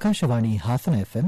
Akashvani Hassan FM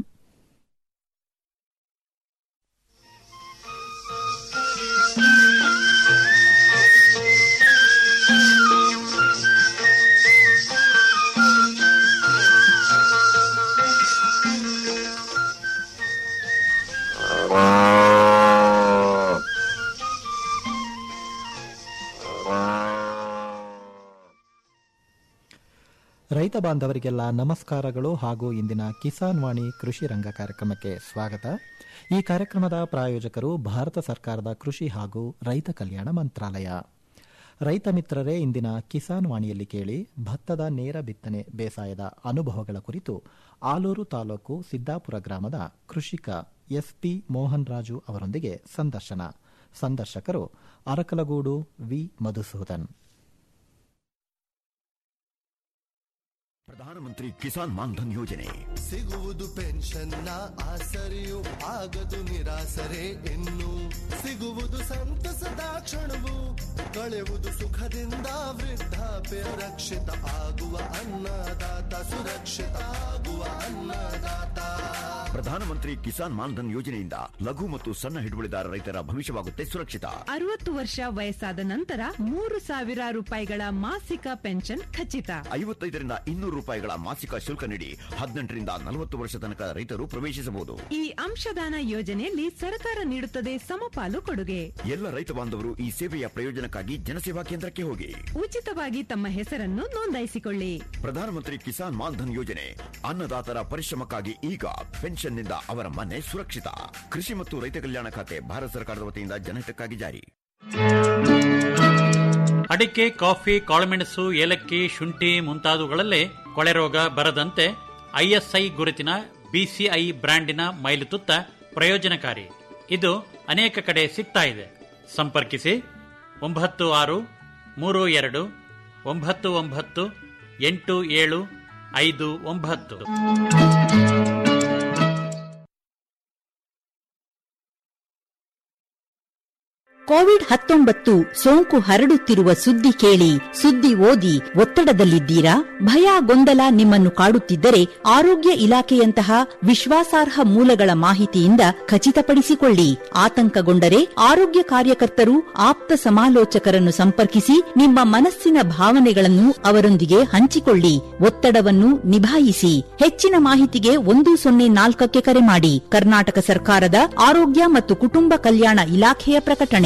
ರೈತ ಬಾಂಧವರಿಗೆಲ್ಲ ನಮಸ್ಕಾರಗಳು ಹಾಗೂ ಇಂದಿನ ಕಿಸಾನ್ ವಾಣಿ ಕೃಷಿ ರಂಗ ಕಾರ್ಯಕ್ರಮಕ್ಕೆ ಸ್ವಾಗತ ಈ ಕಾರ್ಯಕ್ರಮದ ಪ್ರಾಯೋಜಕರು ಭಾರತ ಸರ್ಕಾರದ ಕೃಷಿ ಹಾಗೂ ರೈತ ಕಲ್ಯಾಣ ಮಂತ್ರಾಲಯ ರೈತ ಮಿತ್ರರೇ ಇಂದಿನ ಕಿಸಾನ್ ವಾಣಿಯಲ್ಲಿ ಕೇಳಿ ಭತ್ತದ ನೇರ ಬಿತ್ತನೆ ಬೇಸಾಯದ ಅನುಭವಗಳ ಕುರಿತು ಆಲೂರು ತಾಲೂಕು ಸಿದ್ದಾಪುರ ಗ್ರಾಮದ ಕೃಷಿಕ ಎಸ್ಪಿ ಮೋಹನ್ ರಾಜು ಅವರೊಂದಿಗೆ ಸಂದರ್ಶನ ಸಂದರ್ಶಕರು ಅರಕಲಗೂಡು ವಿ ಮಧುಸೂದನ್ ಪ್ರಧಾನಮಂತ್ರಿ ಕಿಸಾನ್ ಮಾನ್ಧನ್ ಯೋಜನೆ ಸಿಗುವುದು ಪೆನ್ಷನ್ನ ಆಸರೆಯು ಆಗದು ನಿರಾಸರೆ ಇನ್ನು ಸಿಗುವುದು ಸಂತಸದ ಕ್ಷಣವು ಕಳೆಯುವುದು ಸುಖದಿಂದ ವೃದ್ಧಾಪ್ಯ ರಕ್ಷಿತ ಆಗುವ ಅನ್ನದಾತ ಸುರಕ್ಷಿತ ಆಗುವ ಅನ್ನದಾತ ಪ್ರಧಾನಮಂತ್ರಿ ಕಿಸಾನ್ ಮಾನ್ಧನ್ ಯೋಜನೆಯಿಂದ ಲಘು ಮತ್ತು ಸಣ್ಣ ಹಿಡುವಳಿದಾರ ರೈತರ ಭವಿಷ್ಯವಾಗುತ್ತೆ ಸುರಕ್ಷಿತ ಅರವತ್ತು ವರ್ಷ ವಯಸ್ಸಾದ ನಂತರ ಮೂರು ಸಾವಿರ ರೂಪಾಯಿಗಳ ಮಾಸಿಕ ಪೆನ್ಷನ್ ಖಚಿತ ಐವತ್ತೈದರಿಂದ ಇನ್ನೂರು ರೂಪಾಯಿಗಳ ಮಾಸಿಕ ಶುಲ್ಕ ನೀಡಿ ಹದಿನೆಂಟರಿಂದ ನಲವತ್ತು ವರ್ಷ ತನಕ ರೈತರು ಪ್ರವೇಶಿಸಬಹುದು ಈ ಅಂಶದಾನ ಯೋಜನೆಯಲ್ಲಿ ಸರ್ಕಾರ ನೀಡುತ್ತದೆ ಸಮಪಾಲು ಕೊಡುಗೆ ಎಲ್ಲ ರೈತ ಬಾಂಧವರು ಈ ಸೇವೆಯ ಪ್ರಯೋಜನಕ್ಕಾಗಿ ಜನಸೇವಾ ಕೇಂದ್ರಕ್ಕೆ ಹೋಗಿ ಉಚಿತವಾಗಿ ತಮ್ಮ ಹೆಸರನ್ನು ನೋಂದಾಯಿಸಿಕೊಳ್ಳಿ ಪ್ರಧಾನಮಂತ್ರಿ ಕಿಸಾನ್ ಮಾನ್ಧನ್ ಯೋಜನೆ ಅನ್ನದಾತರ ಪರಿಶ್ರಮಕ್ಕಾಗಿ ಈಗ ಪೆನ್ಷನ್ನಿಂದ ಅವರ ಮನೆ ಸುರಕ್ಷಿತ ಕೃಷಿ ಮತ್ತು ರೈತ ಕಲ್ಯಾಣ ಖಾತೆ ಭಾರತ ಸರ್ಕಾರದ ವತಿಯಿಂದ ಜನಹಿತಕ್ಕಾಗಿ ಜಾರಿ ಅಡಿಕೆ ಕಾಫಿ ಕಾಳುಮೆಣಸು ಏಲಕ್ಕಿ ಶುಂಠಿ ಮುಂತಾದವುಗಳಲ್ಲೇ ಕೊಳೆ ರೋಗ ಬರದಂತೆ ಐಎಸ್ಐ ಗುರುತಿನ ಬಿಸಿಐ ಬ್ರ್ಯಾಂಡಿನ ಮೈಲುತುತ್ತ ಪ್ರಯೋಜನಕಾರಿ ಇದು ಅನೇಕ ಕಡೆ ಸಿಗ್ತಾ ಇದೆ ಸಂಪರ್ಕಿಸಿ ಒಂಬತ್ತು ಆರು ಮೂರು ಎರಡು ಒಂಬತ್ತು ಒಂಬತ್ತು ಎಂಟು ಏಳು ಐದು ಒಂಬತ್ತು ಕೋವಿಡ್ ಹತ್ತೊಂಬತ್ತು ಸೋಂಕು ಹರಡುತ್ತಿರುವ ಸುದ್ದಿ ಕೇಳಿ ಸುದ್ದಿ ಓದಿ ಒತ್ತಡದಲ್ಲಿದ್ದೀರಾ ಭಯ ಗೊಂದಲ ನಿಮ್ಮನ್ನು ಕಾಡುತ್ತಿದ್ದರೆ ಆರೋಗ್ಯ ಇಲಾಖೆಯಂತಹ ವಿಶ್ವಾಸಾರ್ಹ ಮೂಲಗಳ ಮಾಹಿತಿಯಿಂದ ಖಚಿತಪಡಿಸಿಕೊಳ್ಳಿ ಆತಂಕಗೊಂಡರೆ ಆರೋಗ್ಯ ಕಾರ್ಯಕರ್ತರು ಆಪ್ತ ಸಮಾಲೋಚಕರನ್ನು ಸಂಪರ್ಕಿಸಿ ನಿಮ್ಮ ಮನಸ್ಸಿನ ಭಾವನೆಗಳನ್ನು ಅವರೊಂದಿಗೆ ಹಂಚಿಕೊಳ್ಳಿ ಒತ್ತಡವನ್ನು ನಿಭಾಯಿಸಿ ಹೆಚ್ಚಿನ ಮಾಹಿತಿಗೆ ಒಂದು ಸೊನ್ನೆ ನಾಲ್ಕಕ್ಕೆ ಕರೆ ಮಾಡಿ ಕರ್ನಾಟಕ ಸರ್ಕಾರದ ಆರೋಗ್ಯ ಮತ್ತು ಕುಟುಂಬ ಕಲ್ಯಾಣ ಇಲಾಖೆಯ ಪ್ರಕಟಣೆ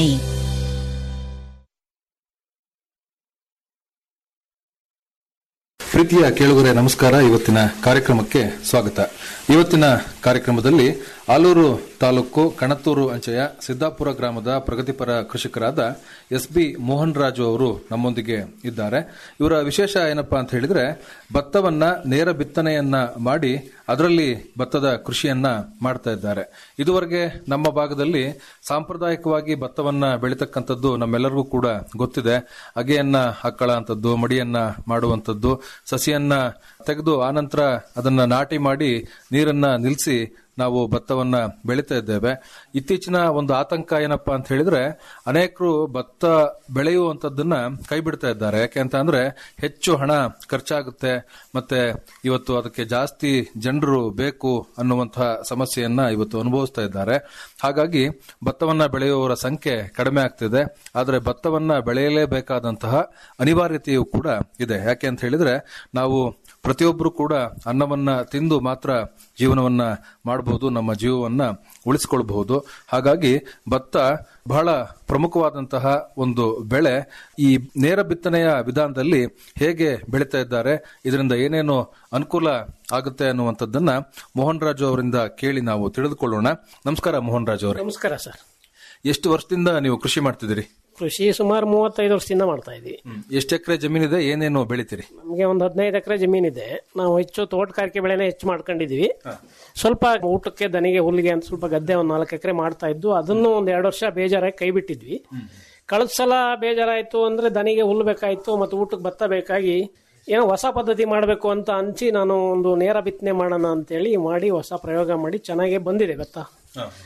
ಪ್ರೀತಿಯ ಕೇಳುಗರೆ ನಮಸ್ಕಾರ ಇವತ್ತಿನ ಕಾರ್ಯಕ್ರಮಕ್ಕೆ ಸ್ವಾಗತ ಇವತ್ತಿನ ಕಾರ್ಯಕ್ರಮದಲ್ಲಿ ಆಲೂರು ತಾಲೂಕು ಕಣತೂರು ಅಂಚೆಯ ಸಿದ್ದಾಪುರ ಗ್ರಾಮದ ಪ್ರಗತಿಪರ ಕೃಷಿಕರಾದ ಎಸ್ ಬಿ ಮೋಹನ್ ರಾಜು ಅವರು ನಮ್ಮೊಂದಿಗೆ ಇದ್ದಾರೆ ಇವರ ವಿಶೇಷ ಏನಪ್ಪಾ ಅಂತ ಹೇಳಿದ್ರೆ ಭತ್ತವನ್ನ ನೇರ ಬಿತ್ತನೆಯನ್ನ ಮಾಡಿ ಅದರಲ್ಲಿ ಭತ್ತದ ಕೃಷಿಯನ್ನ ಮಾಡ್ತಾ ಇದ್ದಾರೆ ಇದುವರೆಗೆ ನಮ್ಮ ಭಾಗದಲ್ಲಿ ಸಾಂಪ್ರದಾಯಿಕವಾಗಿ ಭತ್ತವನ್ನ ಬೆಳೀತಕ್ಕಂಥದ್ದು ನಮ್ಮೆಲ್ಲರಿಗೂ ಕೂಡ ಗೊತ್ತಿದೆ ಅಗೆಯನ್ನ ಹಾಕಳ ಅಂತದ್ದು ಮಡಿಯನ್ನ ಮಾಡುವಂಥದ್ದು ಸಸಿಯನ್ನ ತೆಗೆದು ಆನಂತರ ಅದನ್ನ ನಾಟಿ ಮಾಡಿ ನೀರನ್ನ ನಿಲ್ಲಿಸಿ ನಾವು ಭತ್ತವನ್ನ ಬೆಳೀತಾ ಇದ್ದೇವೆ ಇತ್ತೀಚಿನ ಒಂದು ಆತಂಕ ಏನಪ್ಪಾ ಅಂತ ಹೇಳಿದ್ರೆ ಅನೇಕರು ಭತ್ತ ಬೆಳೆಯುವಂತದ್ದನ್ನ ಕೈ ಬಿಡ್ತಾ ಇದ್ದಾರೆ ಯಾಕೆ ಅಂತ ಅಂದ್ರೆ ಹೆಚ್ಚು ಹಣ ಖರ್ಚಾಗುತ್ತೆ ಮತ್ತೆ ಇವತ್ತು ಅದಕ್ಕೆ ಜಾಸ್ತಿ ಜನರು ಬೇಕು ಅನ್ನುವಂತಹ ಸಮಸ್ಯೆಯನ್ನ ಇವತ್ತು ಅನುಭವಿಸ್ತಾ ಇದ್ದಾರೆ ಹಾಗಾಗಿ ಭತ್ತವನ್ನ ಬೆಳೆಯುವವರ ಸಂಖ್ಯೆ ಕಡಿಮೆ ಆಗ್ತಿದೆ ಆದರೆ ಭತ್ತವನ್ನ ಬೆಳೆಯಲೇಬೇಕಾದಂತಹ ಅನಿವಾರ್ಯತೆಯೂ ಕೂಡ ಇದೆ ಯಾಕೆ ಅಂತ ಹೇಳಿದ್ರೆ ನಾವು ಪ್ರತಿಯೊಬ್ಬರು ಕೂಡ ಅನ್ನವನ್ನ ತಿಂದು ಮಾತ್ರ ಜೀವನವನ್ನ ಮಾಡಬಹುದು ನಮ್ಮ ಜೀವವನ್ನ ಉಳಿಸಿಕೊಳ್ಬಹುದು ಹಾಗಾಗಿ ಭತ್ತ ಬಹಳ ಪ್ರಮುಖವಾದಂತಹ ಒಂದು ಬೆಳೆ ಈ ನೇರ ಬಿತ್ತನೆಯ ವಿಧಾನದಲ್ಲಿ ಹೇಗೆ ಬೆಳೀತಾ ಇದ್ದಾರೆ ಇದರಿಂದ ಏನೇನು ಅನುಕೂಲ ಆಗುತ್ತೆ ಅನ್ನುವಂಥದ್ದನ್ನ ಮೋಹನ್ ರಾಜು ಅವರಿಂದ ಕೇಳಿ ನಾವು ತಿಳಿದುಕೊಳ್ಳೋಣ ನಮಸ್ಕಾರ ಮೋಹನ್ ರಾಜು ಅವರೇ ನಮಸ್ಕಾರ ಸರ್ ಎಷ್ಟು ವರ್ಷದಿಂದ ನೀವು ಕೃಷಿ ಮಾಡ್ತಿದ್ದೀರಿ ಕೃಷಿ ಸುಮಾರು ಮೂವತ್ತೈದು ವರ್ಷದಿಂದ ಮಾಡ್ತಾ ಇದ್ವಿ ಎಷ್ಟು ಎಕರೆ ಜಮೀನಿದೆ ಏನೇನು ಬೆಳಿತೀರಿ ನಮಗೆ ಒಂದು ಹದಿನೈದು ಎಕರೆ ಜಮೀನಿದೆ ನಾವು ಹೆಚ್ಚು ತೋಟಗಾರಿಕೆ ಬೆಳೆನೇ ಹೆಚ್ಚು ಮಾಡ್ಕೊಂಡಿದೀವಿ ಸ್ವಲ್ಪ ಊಟಕ್ಕೆ ದನಿಗೆ ಹುಲ್ಲಿಗೆ ಅಂತ ಸ್ವಲ್ಪ ಗದ್ದೆ ಒಂದು ನಾಲ್ಕು ಎಕರೆ ಮಾಡ್ತಾ ಇದ್ದು ಅದನ್ನು ಒಂದು ಎರಡು ವರ್ಷ ಬೇಜಾರಾಗಿ ಕೈ ಬಿಟ್ಟಿದ್ವಿ ಕಳೆದ ಸಲ ಬೇಜಾರಾಯ್ತು ಅಂದ್ರೆ ದನಿಗೆ ಹುಲ್ಲು ಬೇಕಾಯ್ತು ಮತ್ತು ಊಟಕ್ಕೆ ಭತ್ತ ಬೇಕಾಗಿ ಏನೋ ಹೊಸ ಪದ್ಧತಿ ಮಾಡಬೇಕು ಅಂತ ಹಂಚಿ ನಾನು ಒಂದು ನೇರ ಬಿತ್ತನೆ ಮಾಡೋಣ ಅಂತೇಳಿ ಮಾಡಿ ಹೊಸ ಪ್ರಯೋಗ ಮಾಡಿ ಚೆನ್ನಾಗೇ ಬಂದಿದೆ ಭತ್ತ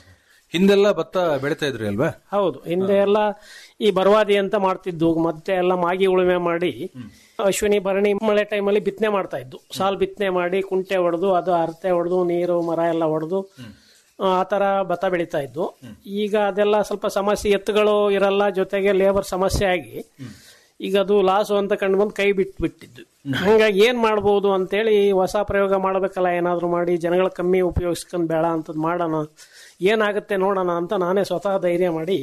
ಹಿಂದೆಲ್ಲ ಭತ್ತ ಬೆಳಿತಾ ಇದ್ರಿ ಅಲ್ವಾ ಹೌದು ಹಿಂದೆ ಎಲ್ಲ ಈ ಬರವಾದಿ ಅಂತ ಮಾಡ್ತಿದ್ದು ಮತ್ತೆ ಎಲ್ಲ ಮಾಗಿ ಉಳುಮೆ ಮಾಡಿ ಅಶ್ವಿನಿ ಭರಣಿ ಮಳೆ ಟೈಮಲ್ಲಿ ಬಿತ್ತನೆ ಮಾಡ್ತಾ ಇದ್ದು ಸಾಲ್ ಬಿತ್ತನೆ ಮಾಡಿ ಕುಂಟೆ ಹೊಡೆದು ಅದು ಅರತೆ ಹೊಡೆದು ನೀರು ಮರ ಎಲ್ಲ ಹೊಡೆದು ಆ ತರ ಭತ್ತ ಬೆಳೀತಾ ಇದ್ದು ಈಗ ಅದೆಲ್ಲ ಸ್ವಲ್ಪ ಸಮಸ್ಯೆ ಎತ್ತುಗಳು ಇರಲ್ಲ ಜೊತೆಗೆ ಲೇಬರ್ ಸಮಸ್ಯೆ ಆಗಿ ಈಗ ಅದು ಲಾಸು ಅಂತ ಕಂಡು ಬಂದು ಕೈ ಬಿಟ್ಟು ಬಿಟ್ಟಿದ್ದು ಹಂಗಾಗಿ ಏನ್ ಮಾಡ್ಬೋದು ಅಂತೇಳಿ ಹೊಸ ಪ್ರಯೋಗ ಮಾಡಬೇಕಲ್ಲ ಏನಾದ್ರು ಮಾಡಿ ಜನಗಳ ಕಮ್ಮಿ ಉಪಯೋಗಿಸ್ಕೊಂಡ್ ಬೇಡ ಅಂತದ್ ಮಾಡೋಣ ಏನಾಗುತ್ತೆ ನೋಡೋಣ ಅಂತ ನಾನೇ ಸ್ವತಃ ಧೈರ್ಯ ಮಾಡಿ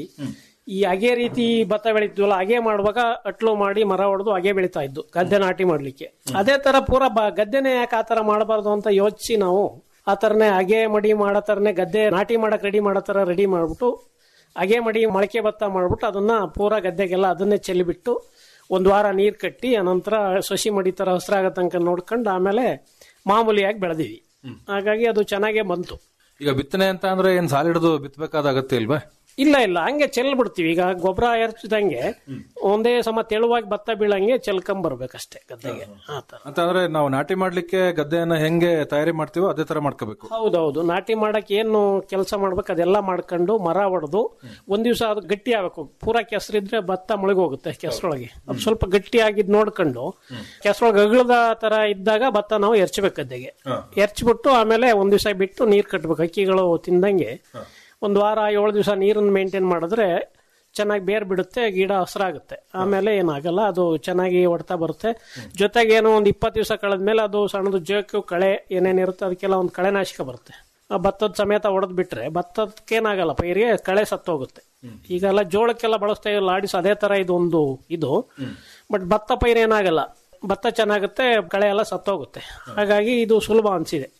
ಈ ಅಗೆ ರೀತಿ ಭತ್ತ ಬೆಳೀತೀವಲ್ಲ ಅಗೆ ಮಾಡುವಾಗ ಅಟ್ಲು ಮಾಡಿ ಮರ ಹೊಡೆದು ಅಗೆ ಬೆಳೀತಾ ಇದ್ದು ಗದ್ದೆ ನಾಟಿ ಮಾಡ್ಲಿಕ್ಕೆ ಅದೇ ತರ ಪೂರ ಬ- ಗದ್ದೆನೇ ಯಾಕೆ ಆ ತರ ಮಾಡಬಾರ್ದು ಅಂತ ಯೋಚಿಸಿ ನಾವು ಆ ತರನೇ ಅಗೆ ಮಡಿ ಮಾಡೋ ತರನೇ ಗದ್ದೆ ನಾಟಿ ಮಾಡಕ್ ರೆಡಿ ಮಾಡೋ ತರ ರೆಡಿ ಮಾಡ್ಬಿಟ್ಟು ಅಗೆ ಮಡಿ ಮೊಳಕೆ ಭತ್ತ ಮಾಡ್ಬಿಟ್ಟು ಅದನ್ನ ಪೂರ ಗದ್ದೆಗೆಲ್ಲ ಅದನ್ನೇ ಚೆಲ್ಲಿಬಿಟ್ಟು ಒಂದು ವಾರ ನೀರು ಕಟ್ಟಿ ಅನಂತರ ಸಸಿ ಮಡಿ ತರ ಹಸ್ರಾಗ ತನಕ ನೋಡ್ಕೊಂಡು ಆಮೇಲೆ ಮಾಮೂಲಿಯಾಗಿ ಬೆಳೆದಿವಿ ಹಾಗಾಗಿ ಅದು ಚೆನ್ನಾಗೇ ಬಂತು ಈಗ ಬಿತ್ತನೆ ಅಂತ ಅಂದ್ರೆ ಏನ್ ಸಾಲ ಹಿಡಿದು ಬಿತ್ತಬೇಕಾದ ಅಗತ್ಯ ಇಲ್ವಾ ಇಲ್ಲ ಇಲ್ಲ ಹಂಗೆ ಚೆಲ್ಬಿಡ್ತೀವಿ ಈಗ ಗೊಬ್ಬರ ಎರಚಿದಂಗೆ ಒಂದೇ ಸಮ ತೆಳುವಾಗಿ ಭತ್ತ ಬೀಳಂಗೆ ಚೆಲ್ಕೊಂಡ್ ಬರ್ಬೇಕಷ್ಟೇ ಗದ್ದೆಗೆ ಆ ತರ ಅಂತ ಅಂದ್ರೆ ನಾವು ನಾಟಿ ಮಾಡ್ಲಿಕ್ಕೆ ಗದ್ದೆಯನ್ನ ಹೆಂಗೆ ತಯಾರಿ ಮಾಡ್ತೀವೋ ಅದೇ ತರ ಮಾಡ್ಕೋಬೇಕು ಹೌದೌದು ನಾಟಿ ಮಾಡಕ್ ಏನು ಕೆಲಸ ಮಾಡ್ಬೇಕು ಅದೆಲ್ಲ ಮಾಡ್ಕೊಂಡು ಮರ ಹೊಡೆದು ಒಂದ್ ದಿವಸ ಅದು ಗಟ್ಟಿ ಆಗ್ಬೇಕು ಪೂರಾ ಕೆಸರಿದ್ರೆ ಭತ್ತ ಮುಳುಗೋಗುತ್ತೆ ಕೆಸರೊಳಗೆ ಅದು ಸ್ವಲ್ಪ ಗಟ್ಟಿ ಆಗಿದ್ ನೋಡ್ಕೊಂಡು ಕೆಸರೊಳಗೆ ಅಗಳದ ತರ ಇದ್ದಾಗ ಭತ್ತ ನಾವು ಎರ್ಚ್ಬೇಕು ಗದ್ದೆಗೆ ಎರ್ಚ್ಬಿಟ್ಟು ಆಮೇಲೆ ಒಂದ್ ದಿವಸ ಬಿಟ್ಟು ನೀರ್ ಕಟ್ಬೇಕು ಅಕ್ಕಿಗಳು ತಿಂದಂಗೆ ಒಂದ್ ವಾರ ಏಳು ದಿವಸ ನೀರನ್ನ ಮೇಂಟೈನ್ ಮಾಡಿದ್ರೆ ಚೆನ್ನಾಗಿ ಬೇರ್ ಬಿಡುತ್ತೆ ಗಿಡ ಹಸ್ರಾಗುತ್ತೆ ಆಮೇಲೆ ಏನಾಗಲ್ಲ ಅದು ಚೆನ್ನಾಗಿ ಹೊಡ್ತಾ ಬರುತ್ತೆ ಜೊತೆಗೆ ಏನೋ ಒಂದು ಇಪ್ಪತ್ತು ದಿವಸ ಕಳೆದ್ಮೇಲೆ ಅದು ಸಣ್ಣದು ಜೋಕು ಕಳೆ ಏನೇನಿರುತ್ತೆ ಅದಕ್ಕೆಲ್ಲ ಒಂದು ಕಳೆನಾಶಕ ಬರುತ್ತೆ ಆ ಭತ್ತದ ಸಮೇತ ಹೊಡೆದ್ ಬಿಟ್ರೆ ಭತ್ತಕ್ಕೇನಾಗಲ್ಲ ಪೈರಿಗೆ ಕಳೆ ಸತ್ತೋಗುತ್ತೆ ಈಗೆಲ್ಲ ಜೋಳಕ್ಕೆಲ್ಲ ಬಳಸ್ತಾ ಇಲ್ಲ ಲಾಡಿಸ್ ಅದೇ ತರ ಇದು ಒಂದು ಇದು ಬಟ್ ಭತ್ತ ಪೈರು ಏನಾಗಲ್ಲ ಭತ್ತ ಚೆನ್ನಾಗುತ್ತೆ ಕಳೆ ಎಲ್ಲ ಸತ್ತೋಗುತ್ತೆ ಹಾಗಾಗಿ ಇದು ಸುಲಭ ಅನ್ಸಿದೆ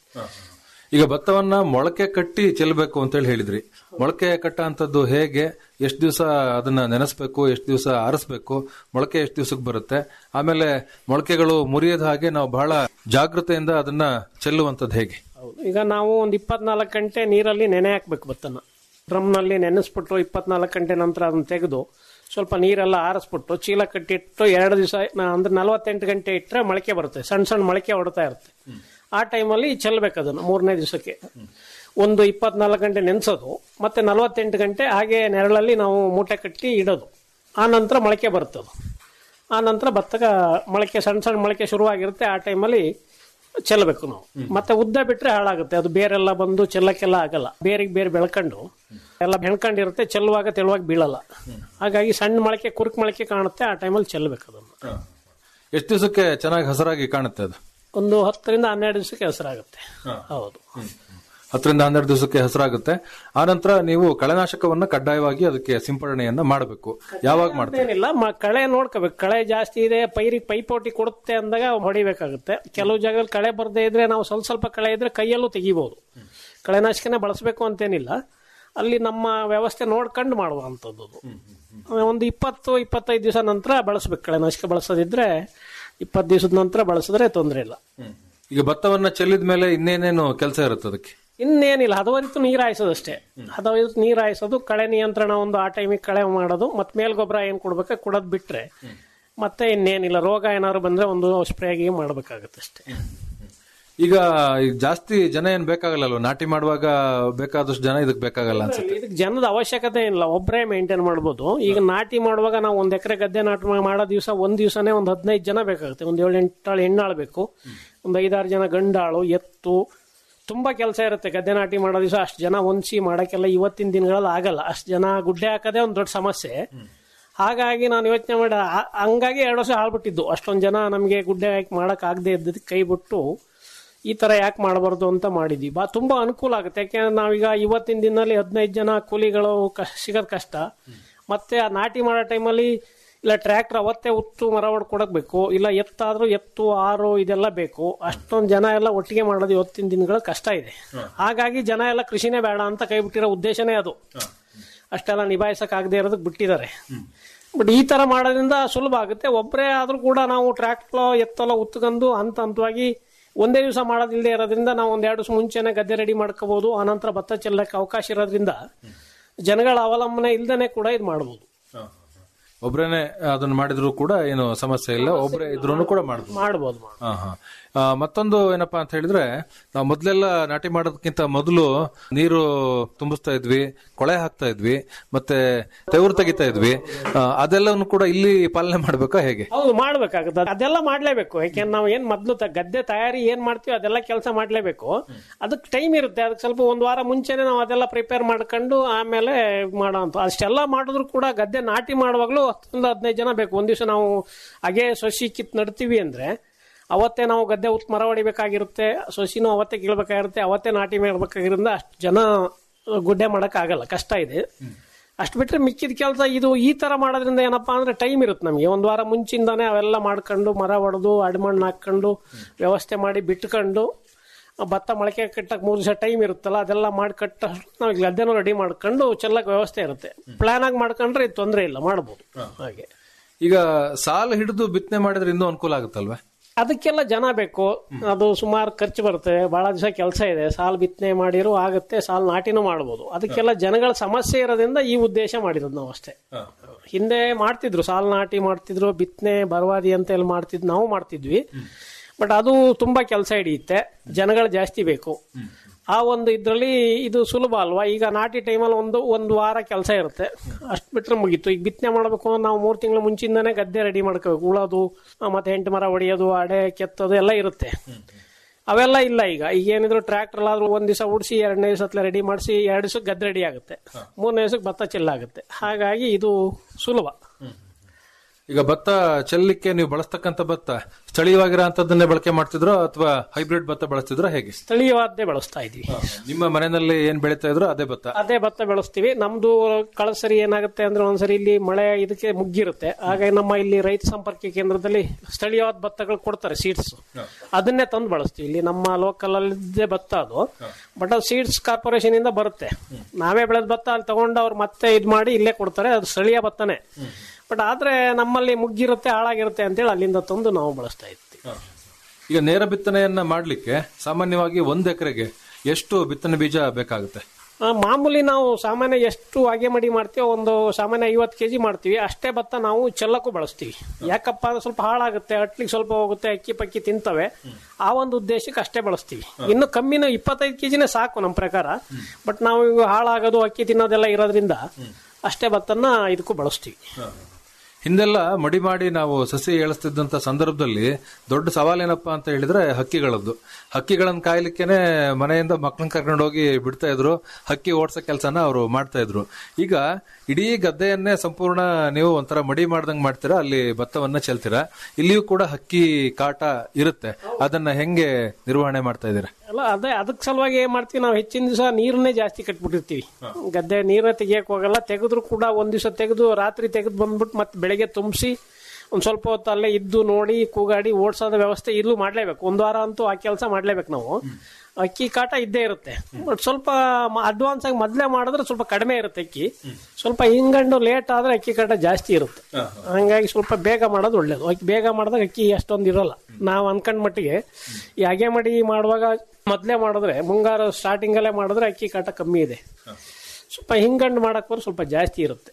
ಈಗ ಭತ್ತವನ್ನ ಮೊಳಕೆ ಕಟ್ಟಿ ಚೆಲ್ಲಬೇಕು ಅಂತ ಹೇಳಿ ಹೇಳಿದ್ರಿ ಮೊಳಕೆ ಕಟ್ಟ ಅಂತದ್ದು ಹೇಗೆ ಎಷ್ಟು ದಿವಸ ಅದನ್ನ ನೆನೆಸ್ಬೇಕು ಎಷ್ಟು ದಿವಸ ಆರಿಸ್ಬೇಕು ಮೊಳಕೆ ಎಷ್ಟು ದಿವಸಕ್ಕೆ ಬರುತ್ತೆ ಆಮೇಲೆ ಮೊಳಕೆಗಳು ಮುರಿಯದ ಹಾಗೆ ನಾವು ಬಹಳ ಜಾಗೃತೆಯಿಂದ ಅದನ್ನ ಚೆಲ್ಲುವಂತದ್ದು ಹೇಗೆ ಹೌದು ಈಗ ನಾವು ಒಂದು ಇಪ್ಪತ್ನಾಲ್ಕು ಗಂಟೆ ನೀರಲ್ಲಿ ನೆನೆ ಹಾಕ್ಬೇಕು ಭತ್ತನ ಡ್ರಮ್ನಲ್ಲಿ ನೆನೆಸ್ಬಿಟ್ಟು ಇಪ್ಪತ್ನಾಲ್ಕು ಗಂಟೆ ನಂತರ ಅದನ್ನ ತೆಗೆದು ಸ್ವಲ್ಪ ನೀರೆಲ್ಲ ಆರಿಸ್ಬಿಟ್ಟು ಚೀಲ ಕಟ್ಟಿಟ್ಟು ಎರಡು ದಿವಸ ಅಂದ್ರೆ ನಲವತ್ತೆಂಟು ಗಂಟೆ ಇಟ್ಟರೆ ಮೊಳಕೆ ಬರುತ್ತೆ ಸಣ್ಣ ಸಣ್ಣ ಮೊಳಕೆ ಹೊಡ್ತಾ ಇರುತ್ತೆ ಆ ಟೈಮಲ್ಲಿ ಚೆಲ್ಬೇಕು ಅದನ್ನು ಮೂರನೇ ದಿವಸಕ್ಕೆ ಒಂದು ಇಪ್ಪತ್ನಾಲ್ಕು ಗಂಟೆ ನೆನೆಸೋದು ಮತ್ತೆ ನಲವತ್ತೆಂಟು ಗಂಟೆ ಹಾಗೆ ನೆರಳಲ್ಲಿ ನಾವು ಮೂಟೆ ಕಟ್ಟಿ ಇಡೋದು ಆ ನಂತರ ಮೊಳಕೆ ಬರುತ್ತದು ಆ ನಂತರ ಭತ್ತಗ ಮೊಳಕೆ ಸಣ್ಣ ಸಣ್ಣ ಮೊಳಕೆ ಶುರುವಾಗಿರುತ್ತೆ ಆ ಟೈಮಲ್ಲಿ ಚೆಲ್ಲಬೇಕು ನಾವು ಮತ್ತೆ ಉದ್ದ ಬಿಟ್ರೆ ಹಾಳಾಗುತ್ತೆ ಅದು ಬೇರೆಲ್ಲ ಬಂದು ಚೆಲ್ಲಕ್ಕೆಲ್ಲ ಆಗಲ್ಲ ಬೇರಿಗೆ ಬೇರೆ ಬೆಳ್ಕೊಂಡು ಎಲ್ಲ ಬೆಳ್ಕೊಂಡಿರುತ್ತೆ ಚೆಲ್ಲುವಾಗ ತೆಳುವಾಗಿ ಬೀಳಲ್ಲ ಹಾಗಾಗಿ ಸಣ್ಣ ಮೊಳಕೆ ಕುರುಕ್ ಮೊಳಕೆ ಕಾಣುತ್ತೆ ಆ ಟೈಮಲ್ಲಿ ಚೆಲ್ಲಬೇಕು ಅದನ್ನು ಎಷ್ಟು ದಿವಸಕ್ಕೆ ಚೆನ್ನಾಗಿ ಹಸರಾಗಿ ಕಾಣುತ್ತೆ ಅದು ಒಂದು ಹತ್ತರಿಂದ ಹನ್ನೆರಡು ದಿವಸಕ್ಕೆ ಹೆಸರಾಗುತ್ತೆ ಹೌದು ಹತ್ತರಿಂದ ಹನ್ನೆರಡು ದಿವಸಕ್ಕೆ ಹಸರಾಗುತ್ತೆ ಆನಂತರ ನೀವು ಕಳೆನಾಶಕವನ್ನ ಕಡ್ಡಾಯವಾಗಿ ಅದಕ್ಕೆ ಸಿಂಪಡಣೆಯನ್ನ ಮಾಡಬೇಕು ಯಾವಾಗ ಮಾಡ್ತೀವಿ ಏನಿಲ್ಲ ಮ- ಕಳೆ ನೋಡ್ಕೋಬೇಕು ಕಳೆ ಜಾಸ್ತಿ ಇದೆ ಪೈರಿಗೆ ಪೈಪೋಟಿ ಕೊಡುತ್ತೆ ಅಂದಾಗ ಹೊಡಿಬೇಕಾಗುತ್ತೆ ಕೆಲವು ಜಾಗದಲ್ಲಿ ಕಳೆ ಬರದೇ ಇದ್ರೆ ನಾವು ಸ್ವಲ್ಪ ಸ್ವಲ್ಪ ಕಳೆ ಇದ್ರೆ ಕೈಯಲ್ಲೂ ತೆಗಿಬಹುದು ಕಳೆನಾಶಕನೇ ಬಳಸಬೇಕು ಅಂತೇನಿಲ್ಲ ಅಲ್ಲಿ ನಮ್ಮ ವ್ಯವಸ್ಥೆ ನೋಡ್ಕೊಂಡು ಮಾಡುವಂಥದ್ದು ಅದು. ಒಂದು ಇಪ್ಪತ್ತು ಇಪ್ಪತ್ತೈದು ದಿವಸ ನಂತರ ಬಳಸ್ಬೇಕು ಕಳೆನಾಶಕ ಬಳಸೋದಿದ್ರೆ ಇಪ್ಪತ್ತು ದಿವಸದ ನಂತರ ಬಳಸಿದ್ರೆ ತೊಂದರೆ ಇಲ್ಲ ಈಗ ಭತ್ತವನ್ನ ಚೆಲ್ಲಿದ ಮೇಲೆ ಇನ್ನೇನೇನು ಕೆಲಸ ಇರುತ್ತೆ ಅದಕ್ಕೆ ಇನ್ನೇನಿಲ್ಲ ಹದವರಿತು ನೀರು ಹಾಯಿಸೋದಷ್ಟೇ ಹದವರಿತು ನೀರು ಹಾಯಿಸೋದು ಕಳೆ ನಿಯಂತ್ರಣ ಒಂದು ಆ ಟೈಮಿಗೆ ಕಳೆ ಮಾಡೋದು ಮತ್ತೆ ಮೇಲ್ ಗೊಬ್ಬರ ಏನು ಕೊಡ್ಬೇಕು ಕೊಡೋದು ಬಿಟ್ರೆ ಮತ್ತೆ ಇನ್ನೇನಿಲ್ಲ ರೋಗ ಏನಾದ್ರು ಬಂದ್ರೆ ಒಂದು ಸ್ಪ್ರೇ ಗಿ ಮಾಡ್ಬೇಕಾಗತ್ತೆ ಅಷ್ಟೇ ಈಗ ಈಗ ಜಾಸ್ತಿ ಜನ ಏನ್ ಬೇಕಾಗಲ್ಲ ಅಲ್ವಾ ನಾಟಿ ಮಾಡುವಾಗ ಬೇಕಾದಷ್ಟು ಜನ ಇದಕ್ ಬೇಕಾಗಲ್ಲ ಅನ್ಸುತ್ತೆ ಇದಕ್ಕೆ ಜನದ ಅವಶ್ಯಕತೆ ಇಲ್ಲ ಒಬ್ಬರೇ ಮೇಂಟೈನ್ ಮಾಡ್ಬೋದು ಈಗ ನಾಟಿ ಮಾಡುವಾಗ ನಾವು ಒಂದ್ ಎಕರೆ ಗದ್ದೆ ನಾಟಿ ಮಾ- ಮಾಡೋ ದಿವಸ ಒಂದ್ ದಿವಸನೇ ಒಂದ್ ಹದಿನೈದು ಜನ ಬೇಕಾಗುತ್ತೆ ಒಂದ್ ಏಳು ಎಂಟಾಳು ಹೆಣ್ಣಾಳು ಬೇಕು ಒಂದ್ ಐದಾರು ಜನ ಗಂಡಾಳು ಎತ್ತು ತುಂಬಾ ಕೆಲಸ ಇರುತ್ತೆ ಗದ್ದೆ ನಾಟಿ ಮಾಡೋ ದಿವಸ ಅಷ್ಟು ಜನ ಹೊಂದಿಸಿ ಮಾಡಕ್ಕೆಲ್ಲ ಇವತ್ತಿನ ದಿನಗಳಲ್ಲಿ ಆಗಲ್ಲ ಅಷ್ಟು ಜನ ಗುಡ್ಡೆ ಹಾಕೋದೇ ಒಂದು ದೊಡ್ಡ ಸಮಸ್ಯೆ ಹಾಗಾಗಿ ನಾನು ಯೋಚನೆ ಮಾಡಿ ಆ- ಹಂಗಾಗಿ ಎರಡು ವರ್ಷ ಆಳ್ಬಿಟ್ಟಿದ್ದು ಅಷ್ಟೊಂದು ಜನ ನಮಗೆ ಗುಡ್ಡೆ ಹಾಕಿ ಮಾಡಕ್ ಆಗದೆ ಇದ್ದದಕ್ಕೆ ಕೈ ಬಿಟ್ಟು ಈ ತರ ಯಾಕೆ ಮಾಡಬಾರ್ದು ಅಂತ ಮಾಡಿದ್ವಿ ಬಾ ತುಂಬಾ ಅನುಕೂಲ ಆಗುತ್ತೆ ಯಾಕೆಂದ್ರೆ ನಾವೀಗ ಇವತ್ತಿನ ದಿನದಲ್ಲಿ ಹದಿನೈದು ಜನ ಕೂಲಿಗಳು ಕಷ್ಟ ಸಿಗೋದು ಕಷ್ಟ ಮತ್ತೆ ಆ ನಾಟಿ ಮಾಡೋ ಟೈಮಲ್ಲಿ ಇಲ್ಲ ಟ್ರ್ಯಾಕ್ಟರ್ ಅವತ್ತೇ ಉತ್ತು ಮರ ಹೊಡ್ಕೊಡಬೇಕು ಇಲ್ಲ ಎತ್ತಾದ್ರೂ ಎತ್ತು ಆರು ಇದೆಲ್ಲ ಬೇಕು ಅಷ್ಟೊಂದು ಜನ ಎಲ್ಲ ಒಟ್ಟಿಗೆ ಮಾಡೋದು ಇವತ್ತಿನ ದಿನಗಳ ಕಷ್ಟ ಇದೆ ಹಾಗಾಗಿ ಜನ ಎಲ್ಲ ಕೃಷಿನೇ ಬೇಡ ಅಂತ ಕೈ ಬಿಟ್ಟಿರೋ ಉದ್ದೇಶನೇ ಅದು ಅಷ್ಟೆಲ್ಲ ನಿಭಾಯಿಸಕ್ ಆಗದೆ ಇರೋದಕ್ಕೆ ಬಿಟ್ಟಿದ್ದಾರೆ ಬಟ್ ಈ ತರ ಮಾಡೋದ್ರಿಂದ ಸುಲಭ ಆಗುತ್ತೆ ಒಬ್ಬರೇ ಆದ್ರೂ ಕೂಡ ನಾವು ಟ್ರ್ಯಾಕ್ಟರ್ ಎತ್ತಲ್ಲ ಉತ್ಕೊಂಡು ಹಂತ ಹಂತವಾಗಿ ಒಂದೇ ದಿವಸ ಮಾಡೋದಿಲ್ಲದೆ ಇರೋದ್ರಿಂದ ನಾವು ಒಂದ್ ಎರಡು ದಿವಸ ಮುಂಚೆನೆ ಗದ್ದೆ ರೆಡಿ ಮಾಡ್ಕೋಬಹುದು ಆನಂತರ ಭತ್ತ ಚೆಲ್ಲಕ್ಕೆ ಅವಕಾಶ ಇರೋದ್ರಿಂದ ಜನಗಳ ಅವಲಂಬನೆ ಇಲ್ದೇನೆ ಕೂಡ ಇದು ಮಾಡಬಹುದು ಒಬ್ರೇನೆ ಅದನ್ನ ಮಾಡಿದ್ರು ಕೂಡ ಏನು ಸಮಸ್ಯೆ ಇಲ್ಲ ಒಬ್ರೇ ಇದ್ರೂ ಕೂಡ ಮಾಡ್ಬೋದು ಮಾಡ್ಬೋದು ಮಾಡ್ಬೋದು. ಹಾ, ಹಾ. ಆ, ಮತ್ತೊಂದು ಏನಪ್ಪಾ ಅಂತ ಹೇಳಿದ್ರೆ ನಾವು ಮೊದ್ಲೆಲ್ಲ ನಾಟಿ ಮಾಡೋದಕ್ಕಿಂತ ಮೊದಲು ನೀರು ತುಂಬಿಸ್ತಾ ಇದ್ವಿ ಕೊಳೆ ಹಾಕ್ತಾ ಇದ್ವಿ ಮತ್ತೆ ತೆವರು ತೆಗಿತಾ ಇದ್ವಿ ಆ, ಅದೆಲ್ಲವನ್ನು ಕೂಡ ಇಲ್ಲಿ ಪಾಲನೆ ಮಾಡ್ಬೇಕಾ ಹೇಗೆ ಹೌದು ಮಾಡ್ಬೇಕಾಗುತ್ತೆ ಅದೆಲ್ಲ ಮಾಡ್ಲೇಬೇಕು ಯಾಕೆಂದ್ರೆ ನಾವು ಏನ್ ಮೊದ್ಲು ತ- ಗದ್ದೆ ತಯಾರಿ ಏನ್ ಮಾಡ್ತೀವಿ ಅದೆಲ್ಲ ಕೆಲಸ ಮಾಡ್ಲೇಬೇಕು ಅದಕ್ಕೆ ಟೈಮ್ ಇರುತ್ತೆ ಅದಕ್ಕೆ ಸ್ವಲ್ಪ ಒಂದ್ ವಾರ ಮುಂಚೆನೆ ನಾವು ಅದೆಲ್ಲ ಪ್ರಿಪೇರ್ ಮಾಡ್ಕೊಂಡು ಆಮೇಲೆ ಮಾಡೋ ಅಂತ ಅಷ್ಟೆಲ್ಲ ಮಾಡಿದ್ರು ಕೂಡ ಗದ್ದೆ ನಾಟಿ ಮಾಡುವಾಗ್ಲೂ ಹತ್ತರಿಂದ ಹದಿನೈದು ಜನ ಬೇಕು ಒಂದ್ ದಿವಸ ನಾವು ಹಾಗೆ ಸೊಸಿ ಕಿತ್ ನಡ್ತೀವಿ ಅಂದ್ರೆ ಅವತ್ತೇ ನಾವು ಗದ್ದೆ ಉತ್ ಮರ ಹೊಡಿಬೇಕಾಗಿರುತ್ತೆ ಸೊಸಿನೂ ಅವತ್ತೇ ಕೀಳ್ಬೇಕಾಗಿರುತ್ತೆ ಅವತ್ತೇ ನಾಟಿ ಮಾಡ್ಬೇಕಾಗಿರೋದ್ರಿಂದ ಅಷ್ಟು ಜನ ಗುಡ್ಡೆ ಮಾಡಕ್ ಆಗಲ್ಲ ಕಷ್ಟ ಇದೆ ಅಷ್ಟು ಬಿಟ್ರೆ ಮಿಕ್ಕಿದ ಕೆಲಸ ಇದು ಈ ತರ ಮಾಡೋದ್ರಿಂದ ಏನಪ್ಪಾ ಅಂದ್ರೆ ಟೈಮ್ ಇರುತ್ತೆ ನಮಗೆ ಒಂದ್ ವಾರ ಮುಂಚಿಂದಾನೆ ಅವೆಲ್ಲ ಮಾಡ್ಕೊಂಡು ಮರ ಹೊಡೆದು ಅಡಿಮಣ್ಣು ಹಾಕೊಂಡು ವ್ಯವಸ್ಥೆ ಮಾಡಿ ಬಿಟ್ಕೊಂಡು ಆ ಭತ್ತ ಮೊಳಕೆ ಕಟ್ಟಕ್ ಮೂರು ದಿವಸ ಟೈಮ್ ಇರುತ್ತಲ್ಲ ಅದೆಲ್ಲ ಮಾಡಿ ಕಟ್ಟ ನಾವು ಗದ್ದೆನೂ ರೆಡಿ ಮಾಡ್ಕೊಂಡು ಚೆಲ್ಲಕ್ ವ್ಯವಸ್ಥೆ ಇರುತ್ತೆ ಪ್ಲಾನ್ ಆಗಿ ಮಾಡ್ಕೊಂಡ್ರೆ ಇದು ತೊಂದರೆ ಇಲ್ಲ ಮಾಡ್ಬೋದು ಹಾಗೆ ಈಗ ಸಾಲು ಹಿಡಿದು ಬಿತ್ತನೆ ಮಾಡಿದ್ರೆ ಇನ್ನೂ ಅನುಕೂಲ ಆಗುತ್ತಲ್ವಾ ಅದಕ್ಕೆಲ್ಲ ಜನ ಬೇಕು ಅದು ಸುಮಾರು ಖರ್ಚು ಬರುತ್ತೆ ಬಹಳ ದಿವಸ ಕೆಲಸ ಇದೆ ಸಾಲ್ ಬಿತ್ತನೆ ಮಾಡಿರೋ ಆಗುತ್ತೆ ಸಾಲ್ ನಾಟಿನೂ ಮಾಡ್ಬೋದು ಅದಕ್ಕೆಲ್ಲ ಜನಗಳ ಸಮಸ್ಯೆ ಇರೋದ್ರಿಂದ ಈ ಉದ್ದೇಶ ಮಾಡಿರೋದು ನಾವು ಅಷ್ಟೇ ಹಿಂದೆ ಮಾಡ್ತಿದ್ರು ಸಾಲ್ ನಾಟಿ ಮಾಡ್ತಿದ್ರು ಬಿತ್ತನೆ ಬರವಾದಿ ಅಂತ ಎಲ್ಲ ಮಾಡ್ತಿದ್ ನಾವು ಮಾಡ್ತಿದ್ವಿ ಬಟ್ ಅದು ತುಂಬಾ ಕೆಲಸ ಹಿಡಿಯುತ್ತೆ ಜನಗಳು ಜಾಸ್ತಿ ಬೇಕು ಆ ಒಂದು ಇದ್ರಲ್ಲಿ ಇದು ಸುಲಭ ಅಲ್ವಾ ಈಗ ನಾಟಿ ಟೈಮಲ್ಲಿ ಒಂದು ಒಂದು ವಾರ ಕೆಲಸ ಇರುತ್ತೆ ಅಷ್ಟು ಬಿಟ್ರೆ ಮುಗೀತು ಈಗ ಬಿತ್ತನೆ ಮಾಡಬೇಕು ಅಂದ್ರೆ ನಾವು ಮೂರು ತಿಂಗಳ ಮುಂಚಿಂದಾನೇ ಗದ್ದೆ ರೆಡಿ ಮಾಡ್ಕೋಬೇಕು ಉಳೋದು ಆ, ಮತ್ತೆ ಎಂಟು ಮರ ಹೊಡೆಯೋದು ಅಡೆ ಕೆತ್ತೋದು ಎಲ್ಲ ಇರುತ್ತೆ ಅವೆಲ್ಲ ಇಲ್ಲ ಈಗ ಈಗ ಏನಿದ್ರು ಟ್ರ್ಯಾಕ್ಟರ್ ಆದ್ರೂ ಒಂದ್ ದಿವಸ ಉಡಿಸಿ ಎರಡನೇ ದಿವಸ ರೆಡಿ ಮಾಡಿಸಿ ಎರಡು ದಿವಸಕ್ಕೆ ಗದ್ದೆ ರೆಡಿ ಆಗುತ್ತೆ ಮೂರನೇ ದಿವಸಕ್ಕೆ ಭತ್ತ ಚೆಲ್ಲಾಗುತ್ತೆ ಹಾಗಾಗಿ ಇದು ಸುಲಭ ಈಗ ಭತ್ತ ಚೆಲ್ಲಲಿಕ್ಕೆ ನೀವು ಬಳಸ್ತಕ್ಕಂಥ ಭತ್ತ ಸ್ಥಳೀಯವಾಗಿರೋ ಅಂತದನ್ನೇ ಬಳಕೆ ಮಾಡ್ತಿದ್ರೋ ಅಥವಾ ಹೈಬ್ರಿಡ್ ಭತ್ತ ಬಳಸ್ತಿದ್ರೋ ಹೇಗೆ ಸ್ಥಳೀಯವಾದ್ದೇ ಬಳಸ್ತಾ ಇದ್ವಿ ನಿಮ್ಮ ಮನೆಯಲ್ಲಿ ಏನ್ ಬೆಳೀತಾ ಇದ್ರೋ ಅದೇ ಭತ್ತ ಅದೇ ಭತ್ತ ಬೆಳೆಸ್ತೀವಿ ನಮ್ದು ಕಳಸರಿ ಏನಾಗುತ್ತೆ ಅಂದ್ರೆ ಒಂದ್ಸರಿ ಇಲ್ಲಿ ಮಳೆ ಇದಕ್ಕೆ ಮುಗ್ಗಿರುತ್ತೆ ಹಾಗಾಗಿ ನಮ್ಮ ಇಲ್ಲಿ ರೈತ ಸಂಪರ್ಕ ಕೇಂದ್ರದಲ್ಲಿ ಸ್ಥಳೀಯವಾದ ಭತ್ತಗಳು ಕೊಡ್ತಾರೆ ಸೀಡ್ಸ್ ಅದನ್ನೇ ತಂದು ಬಳಸ್ತೀವಿ ಇಲ್ಲಿ ನಮ್ಮ ಲೋಕಲ್ ಅಲ್ಲಿದ್ದೇ ಭತ್ತ ಅದು ಬಟ್ ಅದು ಸೀಡ್ಸ್ ಕಾರ್ಪೊರೇಷನ್ ಇಂದ ಬರುತ್ತೆ ನಾವೇ ಬೆಳೆದ ಭತ್ತ ಅಲ್ಲಿ ತಗೊಂಡು ಅವ್ರು ಮತ್ತೆ ಇದ್ ಮಾಡಿ ಇಲ್ಲೇ ಕೊಡ್ತಾರೆ ಅದು ಸ್ಥಳೀಯ ಭತ್ತನೇ ಬಟ್ ಆದ್ರೆ ನಮ್ಮಲ್ಲಿ ಮುಗ್ಗಿರುತ್ತೆ ಹಾಳಾಗಿರುತ್ತೆ ಅಂತೇಳಿ ಅಲ್ಲಿಂದ ತಂದು ನಾವು ಬಳಸ್ತಾ ಇರ್ತೀವಿ ಈಗ ನೇರ ಬಿತ್ತನೆಯನ್ನ ಮಾಡ್ಲಿಕ್ಕೆ ಸಾಮಾನ್ಯವಾಗಿ ಒಂದ್ ಎಕರೆಗೆ ಎಷ್ಟು ಬಿತ್ತನೆ ಬೀಜ ಬೇಕಾಗುತ್ತೆ ಆ, ಮಾಮೂಲಿ ನಾವು ಸಾಮಾನ್ಯ ಎಷ್ಟು ಹಾಗೆ ಮಡಿ ಮಾಡ್ತೀವೋ ಒಂದು ಸಾಮಾನ್ಯ ಐವತ್ತು ಕೆಜಿ ಮಾಡ್ತೀವಿ ಅಷ್ಟೇ ಭತ್ತ ನಾವು ಚೆಲ್ಲಕ್ಕೂ ಬಳಸ್ತೀವಿ ಯಾಕಪ್ಪ ಅಂದ್ರೆ ಸ್ವಲ್ಪ ಹಾಳಾಗುತ್ತೆ ಅಟ್ಲಿಗೆ ಸ್ವಲ್ಪ ಹೋಗುತ್ತೆ ಅಕ್ಕಿ ಪಕ್ಕಿ ತಿಂತವೆ ಆ ಒಂದು ಉದ್ದೇಶಕ್ಕೆ ಅಷ್ಟೇ ಬಳಸ್ತೀವಿ ಇನ್ನು ಕಮ್ಮಿನ ಇಪ್ಪತ್ತೈದು ಕೆಜಿನೇ ಸಾಕು ನಮ್ಮ ಪ್ರಕಾರ ಬಟ್ ನಾವು ಈಗ ಹಾಳಾಗೋದು ಅಕ್ಕಿ ತಿನ್ನೋದೆಲ್ಲ ಇರೋದ್ರಿಂದ ಅಷ್ಟೇ ಭತ್ತನ ಇದಕ್ಕೂ ಬಳಸ್ತೀವಿ ಹಿಂದೆಲ್ಲ ಮಡಿ ಮಾಡಿ ನಾವು ಸಸಿ ಏಳಿಸ್ತಿದ್ದಂತ ಸಂದರ್ಭದಲ್ಲಿ ದೊಡ್ಡ ಸವಾಲೇನಪ್ಪಾ ಅಂತ ಹೇಳಿದ್ರೆ ಹಕ್ಕಿಗಳದ್ದು ಹಕ್ಕಿಗಳನ್ನ ಕಾಯ್ಲಿಕ್ಕೇನೆ ಮನೆಯಿಂದ ಮಕ್ಕಳನ್ನ ಕರ್ಕೊಂಡು ಹೋಗಿ ಬಿಡ್ತಾ ಇದ್ರು ಹಕ್ಕಿ ಓಡ್ಸೋ ಕೆಲಸನ ಅವರು ಮಾಡ್ತಾ ಇದ್ರು ಈಗ ಇಡೀ ಗದ್ದೆಯನ್ನೇ ಸಂಪೂರ್ಣ ನೀವು ಒಂಥರ ಮಡಿ ಮಾಡ್ದಂಗ್ ಮಾಡ್ತೀರಾ ಅಲ್ಲಿ ಭತ್ತವನ್ನ ಚೆಲ್ತೀರಾ ಇಲ್ಲಿಯೂ ಕೂಡ ಹಕ್ಕಿ ಕಾಟ ಇರುತ್ತೆ ಅದನ್ನ ಹೆಂಗೆ ನಿರ್ವಹಣೆ ಮಾಡ್ತಾ ಇದ್ದೀರಾ ಅಲ್ಲ ಅದೇ ಅದಕ್ಕೆ ಸಲುವಾಗಿ ಏನ್ ಮಾಡ್ತೀವಿ ನಾವು ಹೆಚ್ಚಿನ ದಿವಸ ನೀರನ್ನೇ ಜಾಸ್ತಿ ಕಟ್ಬಿಟ್ಟಿರ್ತೀವಿ ಗದ್ದೆ ನೀರನ್ನ ತೆಗಿಯಕ್ ಹೋಗಲ್ಲ ತೆಗೆದ್ರು ಕೂಡ ಒಂದ್ ದಿವಸ ತೆಗೆದು ರಾತ್ರಿ ತೆಗೆದು ಬಂದ್ಬಿಟ್ಟು ಮತ್ತೆ ಬೆಳಗ್ಗೆ ತುಂಬಿಸಿ ಒಂದ್ ಸ್ವಲ್ಪ ಹೊತ್ತು ಅಲ್ಲೇ ಇದ್ದು ನೋಡಿ ಕೂಗಾಡಿ ಓಡಿಸೋದ ವ್ಯವಸ್ಥೆ ಇಲ್ಲೂ ಮಾಡ್ಲೇಬೇಕು ಒಂದ್ ವಾರ ಅಂತೂ ಆ ಕೆಲಸ ಮಾಡ್ಲೇಬೇಕು ನಾವು ಅಕ್ಕಿ ಕಾಟ ಇದ್ದೇ ಇರುತ್ತೆ ಬಟ್ ಸ್ವಲ್ಪ ಅಡ್ವಾನ್ಸ್ ಆಗಿ ಮೊದ್ಲೇ ಮಾಡಿದ್ರೆ ಸ್ವಲ್ಪ ಕಡಿಮೆ ಇರುತ್ತೆ ಅಕ್ಕಿ ಸ್ವಲ್ಪ ಹಿಂಗಂಡು ಲೇಟ್ ಆದ್ರೆ ಅಕ್ಕಿ ಕಾಟ ಜಾಸ್ತಿ ಇರುತ್ತೆ ಹಂಗಾಗಿ ಸ್ವಲ್ಪ ಬೇಗ ಮಾಡೋದು ಒಳ್ಳೇದು ಅಕ್ಕಿ ಬೇಗ ಮಾಡಿದಾಗ ಅಕ್ಕಿ ಅಷ್ಟೊಂದು ಇರೋಲ್ಲ ನಾವು ಅನ್ಕೊಂಡ್ ಮಟ್ಟಿಗೆ ಈ ಅಗೆ ಮಡಿ ಮಾಡುವಾಗ ಮೊದ್ಲೇ ಮಾಡಿದ್ರೆ ಮುಂಗಾರು ಸ್ಟಾರ್ಟಿಂಗ್ ಅಲ್ಲೇ ಮಾಡಿದ್ರೆ ಅಕ್ಕಿ ಕಾಟ ಕಮ್ಮಿ ಇದೆ ಸ್ವಲ್ಪ ಹಿಂಗಂಡು ಮಾಡಕ್ ಬರೋ ಸ್ವಲ್ಪ ಜಾಸ್ತಿ ಇರುತ್ತೆ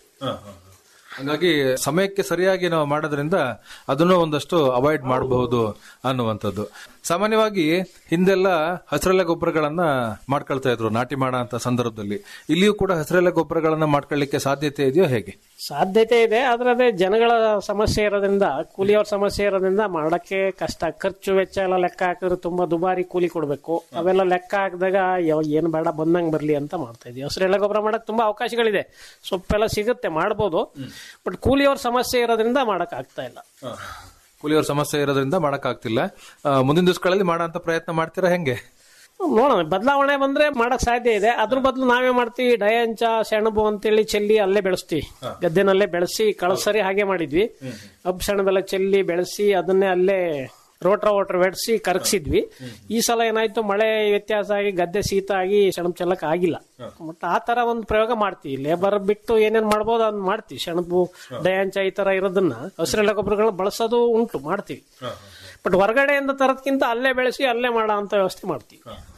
ಹಾಗಾಗಿ ಸಮಯಕ್ಕೆ ಸರಿಯಾಗಿ ನಾವು ಮಾಡೋದ್ರಿಂದ ಅದನ್ನು ಒಂದಷ್ಟು ಅವಾಯ್ಡ್ ಮಾಡಬಹುದು ಅನ್ನುವಂಥದ್ದು ಸಾಮಾನ್ಯವಾಗಿ ಹಿಂದೆಲ್ಲ ಹಸಿರೆಲೆ ಗೊಬ್ಬರಗಳನ್ನ ಮಾಡ್ಕೊಳ್ತಾ ಇದ್ರು ನಾಟಿ ಮಾಡೋ ಅಂತ ಸಂದರ್ಭದಲ್ಲಿ ಇಲ್ಲಿಯೂ ಕೂಡ ಹಸಿರೆಲೆ ಗೊಬ್ಬರಗಳನ್ನ ಮಾಡ್ಕೊಳ್ಳಿಕ್ಕೆ ಸಾಧ್ಯತೆ ಇದೆಯೋ ಹೇಗೆ ಸಾಧ್ಯತೆ ಇದೆ ಆದ್ರೆ ಅದೇ ಜನಗಳ ಸಮಸ್ಯೆ ಇರೋದ್ರಿಂದ ಕೂಲಿಯವ್ರ ಸಮಸ್ಯೆ ಇರೋದ್ರಿಂದ ಮಾಡಕ್ಕೆ ಕಷ್ಟ ಖರ್ಚು ವೆಚ್ಚ ಎಲ್ಲ ಲೆಕ್ಕ ಹಾಕಿದ್ರೆ ತುಂಬಾ ದುಬಾರಿ ಕೂಲಿ ಕೊಡ್ಬೇಕು ಅವೆಲ್ಲ ಲೆಕ್ಕ ಹಾಕಿದಾಗ ಏನು ಬೇಡ ಬಂದಂಗ್ ಬರ್ಲಿ ಅಂತ ಮಾಡ್ತಾ ಇದೀವಿ ಹಸಿರೆಲ್ಲ ಗೊಬ್ಬರ ಮಾಡಕ್ ತುಂಬಾ ಅವಕಾಶಗಳಿದೆ ಸೊಪ್ಪೆಲ್ಲ ಸಿಗುತ್ತೆ ಮಾಡ್ಬೋದು ಬಟ್ ಕೂಲಿಯವ್ರ ಸಮಸ್ಯೆ ಇರೋದ್ರಿಂದ ಮಾಡಕ್ ಆಗ್ತಾ ಇಲ್ಲ ಕೂಲಿಯವ್ರ ಸಮಸ್ಯೆ ಇರೋದ್ರಿಂದ ಮಾಡಕ್ಕಾಗ್ತಿಲ್ಲ ಆ, ಮುಂದಿನ ದಿವಸಗಳಲ್ಲಿ ಮಾಡೋ ಅಂತ ಪ್ರಯತ್ನ ಮಾಡ್ತೀರಾ ಹೆಂಗೆ ನೋಡೋಣ ಬದಲಾವಣೆ ಬಂದ್ರೆ ಮಾಡಕ್ ಸಾಧ್ಯ ಇದೆ ಅದ್ರ ಬದಲು ನಾವೇ ಮಾಡ್ತೀವಿ ಡಯಾಂಚ ಸೆಣಬು ಅಂತೇಳಿ ಚೆಲ್ಲಿ ಅಲ್ಲೇ ಬೆಳೆಸ್ತೀವಿ ಗದ್ದೆನಲ್ಲೇ ಬೆಳೆಸಿ ಕಳಸರಿ ಹಾಗೆ ಮಾಡಿದ್ವಿ ಹಬ್ ಸೆಣಬೆಲ್ಲ ಚೆಲ್ಲಿ ಬೆಳೆಸಿ ಅದನ್ನೇ ಅಲ್ಲೇ ರೋಟ್ರ ವೋಟ್ರ ಬೆಳೆಸಿ ಕರಗಿಸಿದ್ವಿ ಈ ಸಲ ಏನಾಯ್ತು ಮಳೆ ವ್ಯತ್ಯಾಸ ಆಗಿ ಗದ್ದೆ ಶೀತ ಆಗಿ ಸೆಣಬು ಚೆಲ್ಲಕ್ ಆಗಿಲ್ಲ ಬಟ್ ಆ ತರ ಒಂದು ಪ್ರಯೋಗ ಮಾಡ್ತೀವಿ ಲೇಬರ್ ಬಿಟ್ಟು ಏನೇನ್ ಮಾಡ್ಬೋದು ಅದನ್ನ ಮಾಡ್ತೀವಿ ಸೆಣಬು ಡಯಾಂಚ ಈ ತರ ಇರೋದನ್ನ ಹಸಿರೆಲೆ ಗೊಬ್ಬರಗಳನ್ನ ಬಳಸೋದು ಉಂಟು ಮಾಡ್ತೀವಿ ಬಟ್ ಹೊರಗಡೆಯಿಂದ ತರದ್ಕಿಂತ ಅಲ್ಲೇ ಬೆಳೆಸಿ ಅಲ್ಲೇ ಮಾಡೋ ಅಂತ ವ್ಯವಸ್ಥೆ ಮಾಡ್ತೀವಿ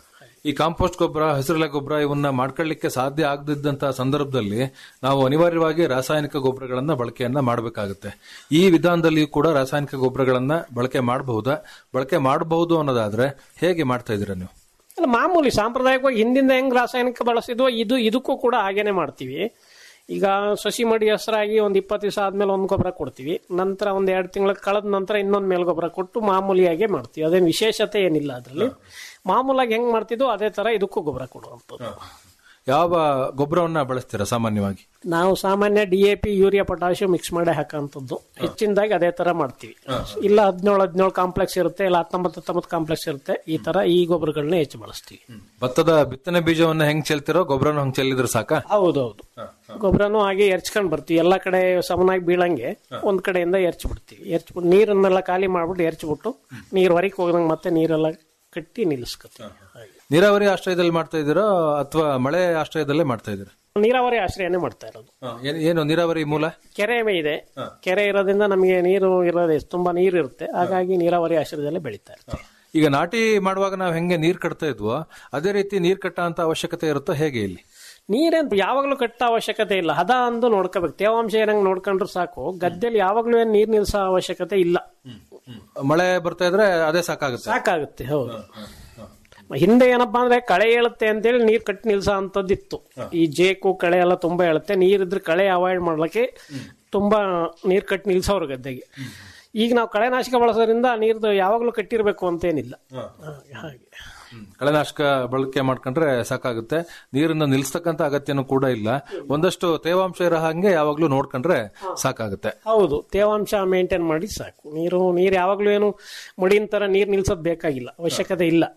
ಈ ಕಾಂಪೋಸ್ಟ್ ಗೊಬ್ಬರ ಹಸಿರೆಲೆ ಗೊಬ್ಬರ ಇವನ್ನ ಮಾಡ್ಕೊಳ್ಳಿಕ್ಕೆ ಸಾಧ್ಯ ಆಗದಿದ್ದಂತಹ ಸಂದರ್ಭದಲ್ಲಿ ನಾವು ಅನಿವಾರ್ಯವಾಗಿ ರಾಸಾಯನಿಕ ಗೊಬ್ಬರಗಳನ್ನ ಬಳಕೆಯನ್ನ ಮಾಡಬೇಕಾಗುತ್ತೆ ಈ ವಿಧಾನದಲ್ಲಿಯೂ ಕೂಡ ರಾಸಾಯನಿಕ ಗೊಬ್ಬರಗಳನ್ನ ಬಳಕೆ ಮಾಡಬಹುದಾ ಬಳಕೆ ಮಾಡಬಹುದು ಅನ್ನೋದಾದ್ರೆ ಹೇಗೆ ಮಾಡ್ತಾ ಇದ್ದೀರಾ ನೀವು ಅಲ್ಲ ಮಾಮೂಲಿ ಸಾಂಪ್ರದಾಯಿಕವಾಗಿ ಹಿಂದಿಂದ ಹೆಂಗ್ ರಾಸಾಯನಿಕ ಬಳಸಿದ್ವೋ ಇದು ಇದಕ್ಕೂ ಕೂಡ ಹಾಗೇನೆ ಮಾಡ್ತೀವಿ ಈಗ ಸಸಿ ಮಡಿ ಹೆಸರಾಗಿ ಒಂದು ಇಪ್ಪತ್ತು ದಿವಸ ಆದ್ಮೇಲೆ ಒಂದು ಗೊಬ್ಬರ ಕೊಡ್ತೀವಿ ನಂತರ ಒಂದ್ ಎರಡು ತಿಂಗಳ ಕಳೆದ ನಂತರ ಇನ್ನೊಂದು ಮೇಲ್ ಗೊಬ್ಬರ ಕೊಟ್ಟು ಮಾಮೂಲಿಯಾಗೆ ಮಾಡ್ತೀವಿ ಅದೇನು ವಿಶೇಷತೆ ಏನಿಲ್ಲ ಅದರಲ್ಲಿ ಮಾಮೂಲಾಗಿ ಹೆಂಗ್ ಮಾಡ್ತಿದ್ವೋ ಅದೇ ತರ ಇದಕ್ಕೂ ಗೊಬ್ಬರ ಕೊಡುವಂಥದ್ದು ಯಾವ ಗೊಬ್ಬರವನ್ನ ಬಳಸ್ತೀರಾ ಸಾಮಾನ್ಯವಾಗಿ ನಾವು ಸಾಮಾನ್ಯ D A P urea potassium mix ಮಾಡಿ ಹಾಕೋಂಥದ್ದು ಹೆಚ್ಚಿನದಾಗಿ ಅದೇ ತರ ಮಾಡ್ತೀವಿ ಇಲ್ಲ ಹದಿನೇಳು ಹದಿನೇಳು ಕಾಂಪ್ಲೆಕ್ಸ್ ಇರುತ್ತೆ ಇಲ್ಲ ಹತ್ತೊಂಬತ್ತು ಹತ್ತೊಂಬತ್ತು ಕಾಂಪ್ಲೆಕ್ಸ್ ಇರುತ್ತೆ ಈ ತರ ಈ ಗೊಬ್ಬರಗಳನ್ನ ಹೆಚ್ಚು ಬಳಸ್ತೀವಿ ಭತ್ತದ ಬಿತ್ತನೆ ಬೀಜವನ್ನ ಹೆಂಗ್ ಚೆಲ್ತಿರೋ ಗೊಬ್ಬರನ ಹಂಗ್ ಚೆಲ್ಲಿದ್ರೆ ಸಾಕ ಹೌದೌದು ಗೊಬ್ಬರನು ಹಾಗೆ ಎರ್ಚ್ಕೊಂಡ್ ಬರ್ತೀವಿ ಎಲ್ಲಾ ಕಡೆ ಸಮನಾಗಿ ಬೀಳಂಗೆ ಒಂದ್ ಕಡೆಯಿಂದ ಎರ್ಚ್ ಬಿಡ್ತೀವಿ ಎರ್ಚ್ಬಿಟ್ಟು ನೀರನ್ನೆಲ್ಲ ಖಾಲಿ ಮಾಡ್ಬಿಟ್ಟು ಎರ್ಚ್ಬಿಟ್ಟು ನೀರ್ ಹೊರಗೆ ಹೋಗದಂಗೆ ಮತ್ತೆ ನೀರೆಲ್ಲ ಕಟ್ಟಿ ನಿಲ್ಲಿಸ್ಕೊತೀವಿ ಹಾಗೆ. ನೀರಾವರಿ ಆಶ್ರಯದಲ್ಲಿ ಮಾಡ್ತಾ ಇದ್ದೀರಾ ಅಥವಾ ಮಳೆ ಆಶ್ರಯದಲ್ಲೇ ಮಾಡ್ತಾ ಇದ್ದೀರಾ ನೀರಾವರಿ ಆಶ್ರಯನೇ ಮಾಡ್ತಾ ಇರೋದು ಏನ್- ಏನು ನೀರಾವರಿ ಮೂಲ ಕೆರೆ ಇದೆ ಕೆರೆ ಇರೋದ್ರಿಂದ ನಮಗೆ ನೀರು ಇರೋದೇ ತುಂಬಾ ನೀರು ಇರುತ್ತೆ ಹಾಗಾಗಿ ನೀರಾವರಿ ಆಶ್ರಯದಲ್ಲೇ ಬೆಳೀತಾ ಇರ್ತೀವಿ ಈಗ ನಾಟಿ ಮಾಡುವಾಗ ನಾವು ಹೆಂಗೆ ನೀರ್ ಕಟ್ತಾ ಇದ್ವೋ ಅದೇ ರೀತಿ ನೀರ್ ಕಟ್ಟ ಅಂತ ಅವಶ್ಯಕತೆ ಇರುತ್ತೋ ಹೇಗೆ ಇಲ್ಲಿ ನೀರೇನ್ ಯಾವಾಗ್ಲೂ ಕಟ್ಟ ಅವಶ್ಯಕತೆ ಇಲ್ಲ ಹದ ಅಂದು ನೋಡ್ಕೋಬೇಕು ತೇವಾಂಶ ಏನಂಗ್ ನೋಡ್ಕೊಂಡ್ರೆ ಸಾಕು ಗದ್ದೆಲಿ ಯಾವಾಗ್ಲೂ ಏನ್ ನೀರ್ ನಿಲ್ಸೋ ಅವಶ್ಯಕತೆ ಇಲ್ಲ ಮಳೆ ಬರ್ತಾ ಇದ್ರೆ ಅದೇ ಸಾಕಾಗುತ್ತೆ ಸಾಕಾಗುತ್ತೆ ಹೌದು ಹಿಂದೆ ಏನಪ್ಪಾ ಅಂದ್ರೆ ಕಳೆ ಹೇಳುತ್ತೆ ಅಂತೇಳಿ ನೀರ್ ಕಟ್ಟಿ ನಿಲ್ಸೋ ಅಂತದ್ದಿತ್ತು ಈ ಜೇಕು ಕಳೆ ಎಲ್ಲ ತುಂಬಾ ಹೇಳುತ್ತೆ ನೀರಿದ್ರೆ ಕಳೆ ಅವಾಯ್ಡ್ ಮಾಡ್ಲಿಕ್ಕೆ ತುಂಬಾ ನೀರ್ ಕಟ್ಟಿ ನಿಲ್ಸೋರು ಗದ್ದೆಗೆ ಈಗ ನಾವು ಕಳೆನಾಶಕ ಬಳಸೋದ್ರಿಂದ ನೀರ್ದು ಯಾವಾಗ್ಲೂ ಕಟ್ಟಿರ್ಬೇಕು ಅಂತೇನಿಲ್ಲ ಹಾಗೆ ಕಳೆನಾಶಕ ಬಳಕೆ ಮಾಡ್ಕೊಂಡ್ರೆ ಸಾಕಾಗುತ್ತೆ ನೀರನ್ನ ನಿಲ್ಸ್ತಕ್ಕಂತ ಅಗತ್ಯನೂ ಕೂಡ ಇಲ್ಲ ಒಂದಷ್ಟು ತೇವಾಂಶ ಇರೋ ಹಾಗೆ ಯಾವಾಗ್ಲೂ ನೋಡ್ಕೊಂಡ್ರೆ ಸಾಕಾಗುತ್ತೆ ಹೌದು ತೇವಾಂಶ ಮೇಂಟೈನ್ ಮಾಡಿ ಸಾಕು ನೀರು ನೀರು ಯಾವಾಗ್ಲೂ ಏನು ಮಡಿನ ತರ ನೀರ್ ನಿಲ್ಸೋದ್ ಬೇಕಾಗಿಲ್ಲ ಅವಶ್ಯಕತೆ ಇಲ್ಲ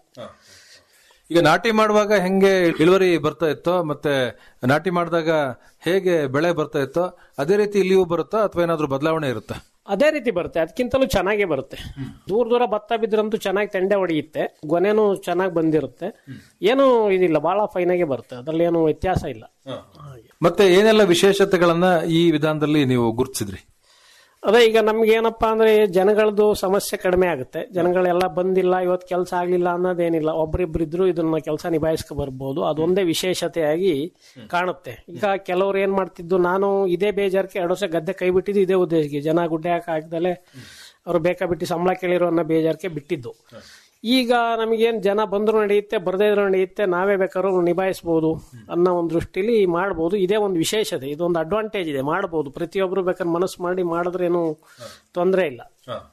ಈಗ ನಾಟಿ ಮಾಡುವಾಗ ಹೆಂಗೆ ಇಳುವರಿ ಬರ್ತಾ ಇತ್ತೋ ಮತ್ತೆ ನಾಟಿ ಮಾಡಿದಾಗ ಹೇಗೆ ಬೆಳೆ ಬರ್ತಾ ಇತ್ತೋ ಅದೇ ರೀತಿ ಇಲ್ಲಿಯೂ ಬರುತ್ತಾ ಅಥವಾ ಏನಾದ್ರೂ ಬದಲಾವಣೆ ಇರುತ್ತಾ ಅದೇ ರೀತಿ ಬರುತ್ತೆ ಅದಕ್ಕಿಂತಲೂ ಚೆನ್ನಾಗೇ ಬರುತ್ತೆ ದೂರ ದೂರ ಭತ್ತ ಬಿದ್ರಂತೂ ಚೆನ್ನಾಗಿ ತೆಂಡೆ ಹೊಡೆಯುತ್ತೆ ಗೊನೆನೂ ಚೆನ್ನಾಗಿ ಬಂದಿರುತ್ತೆ ಏನು ಇದಿಲ್ಲ ಬಹಳ ಫೈನ್ ಆಗೇ ಬರುತ್ತೆ ಅದ್ರಲ್ಲಿ ಏನು ವ್ಯತ್ಯಾಸ ಇಲ್ಲ ಮತ್ತೆ ಏನೆಲ್ಲ ವಿಶೇಷತೆಗಳನ್ನ ಈ ವಿಧಾನದಲ್ಲಿ ನೀವು ಗುರುತಿಸಿದ್ರಿ ಅದೇ ಈಗ ನಮ್ಗೆ ಏನಪ್ಪಾ ಅಂದ್ರೆ ಜನಗಳದ್ದು ಸಮಸ್ಯೆ ಕಡಿಮೆ ಆಗುತ್ತೆ ಜನಗಳೆಲ್ಲ ಬಂದಿಲ್ಲ ಇವತ್ತು ಕೆಲಸ ಆಗ್ಲಿಲ್ಲ ಅನ್ನೋದೇನಿಲ್ಲ ಒಬ್ರಿಬ್ರಿದ್ರು ಇದನ್ನ ಕೆಲಸ ನಿಭಾಯಿಸ್ಕೊ ಬರ್ಬೋದು ಅದೊಂದೇ ವಿಶೇಷತೆಯಾಗಿ ಕಾಣುತ್ತೆ ಈಗ ಕೆಲವ್ರು ಏನ್ ಮಾಡ್ತಿದ್ದು ನಾನು ಇದೇ ಬೇಜಾರಕ್ಕೆ ಎರಡು ವರ್ಷ ಗದ್ದೆ ಕೈ ಬಿಟ್ಟಿದ್ದು ಇದೇ ಉದ್ದೇಶಕ್ಕೆ ಜನ ಗುಡ್ಡೆ ಹಾಕ ಹಾಕ್ದಲೆ ಅವ್ರು ಬೇಕಾ ಬಿಟ್ಟು ಸಂಬಳ ಕೇಳಿರೋ ಅನ್ನೋ ಬೇಜಾರಕ್ಕೆ ಬಿಟ್ಟಿದ್ದು ಈಗ ನಮಗೇನ್ ಜನ ಬಂದ್ರು ನಡೆಯುತ್ತೆ ಬರದೇ ಇದ್ರು ನಡೆಯುತ್ತೆ ನಾವೇ ಬೇಕಾದ್ರೂ ನಿಭಾಯಿಸಬಹುದು ಅನ್ನೋ ಒಂದು ದೃಷ್ಟಿಲಿ ಮಾಡ್ಬೋದು ಇದೇ ಒಂದು ವಿಶೇಷತೆ ಇದೊಂದು ಅಡ್ವಾಂಟೇಜ್ ಇದೆ ಮಾಡ್ಬೋದು ಪ್ರತಿಯೊಬ್ರು ಬೇಕಾದ್ರೆ ಮನಸ್ಸು ಮಾಡಿ ಮಾಡಿದ್ರೆ ಏನು ತೊಂದರೆ ಇಲ್ಲ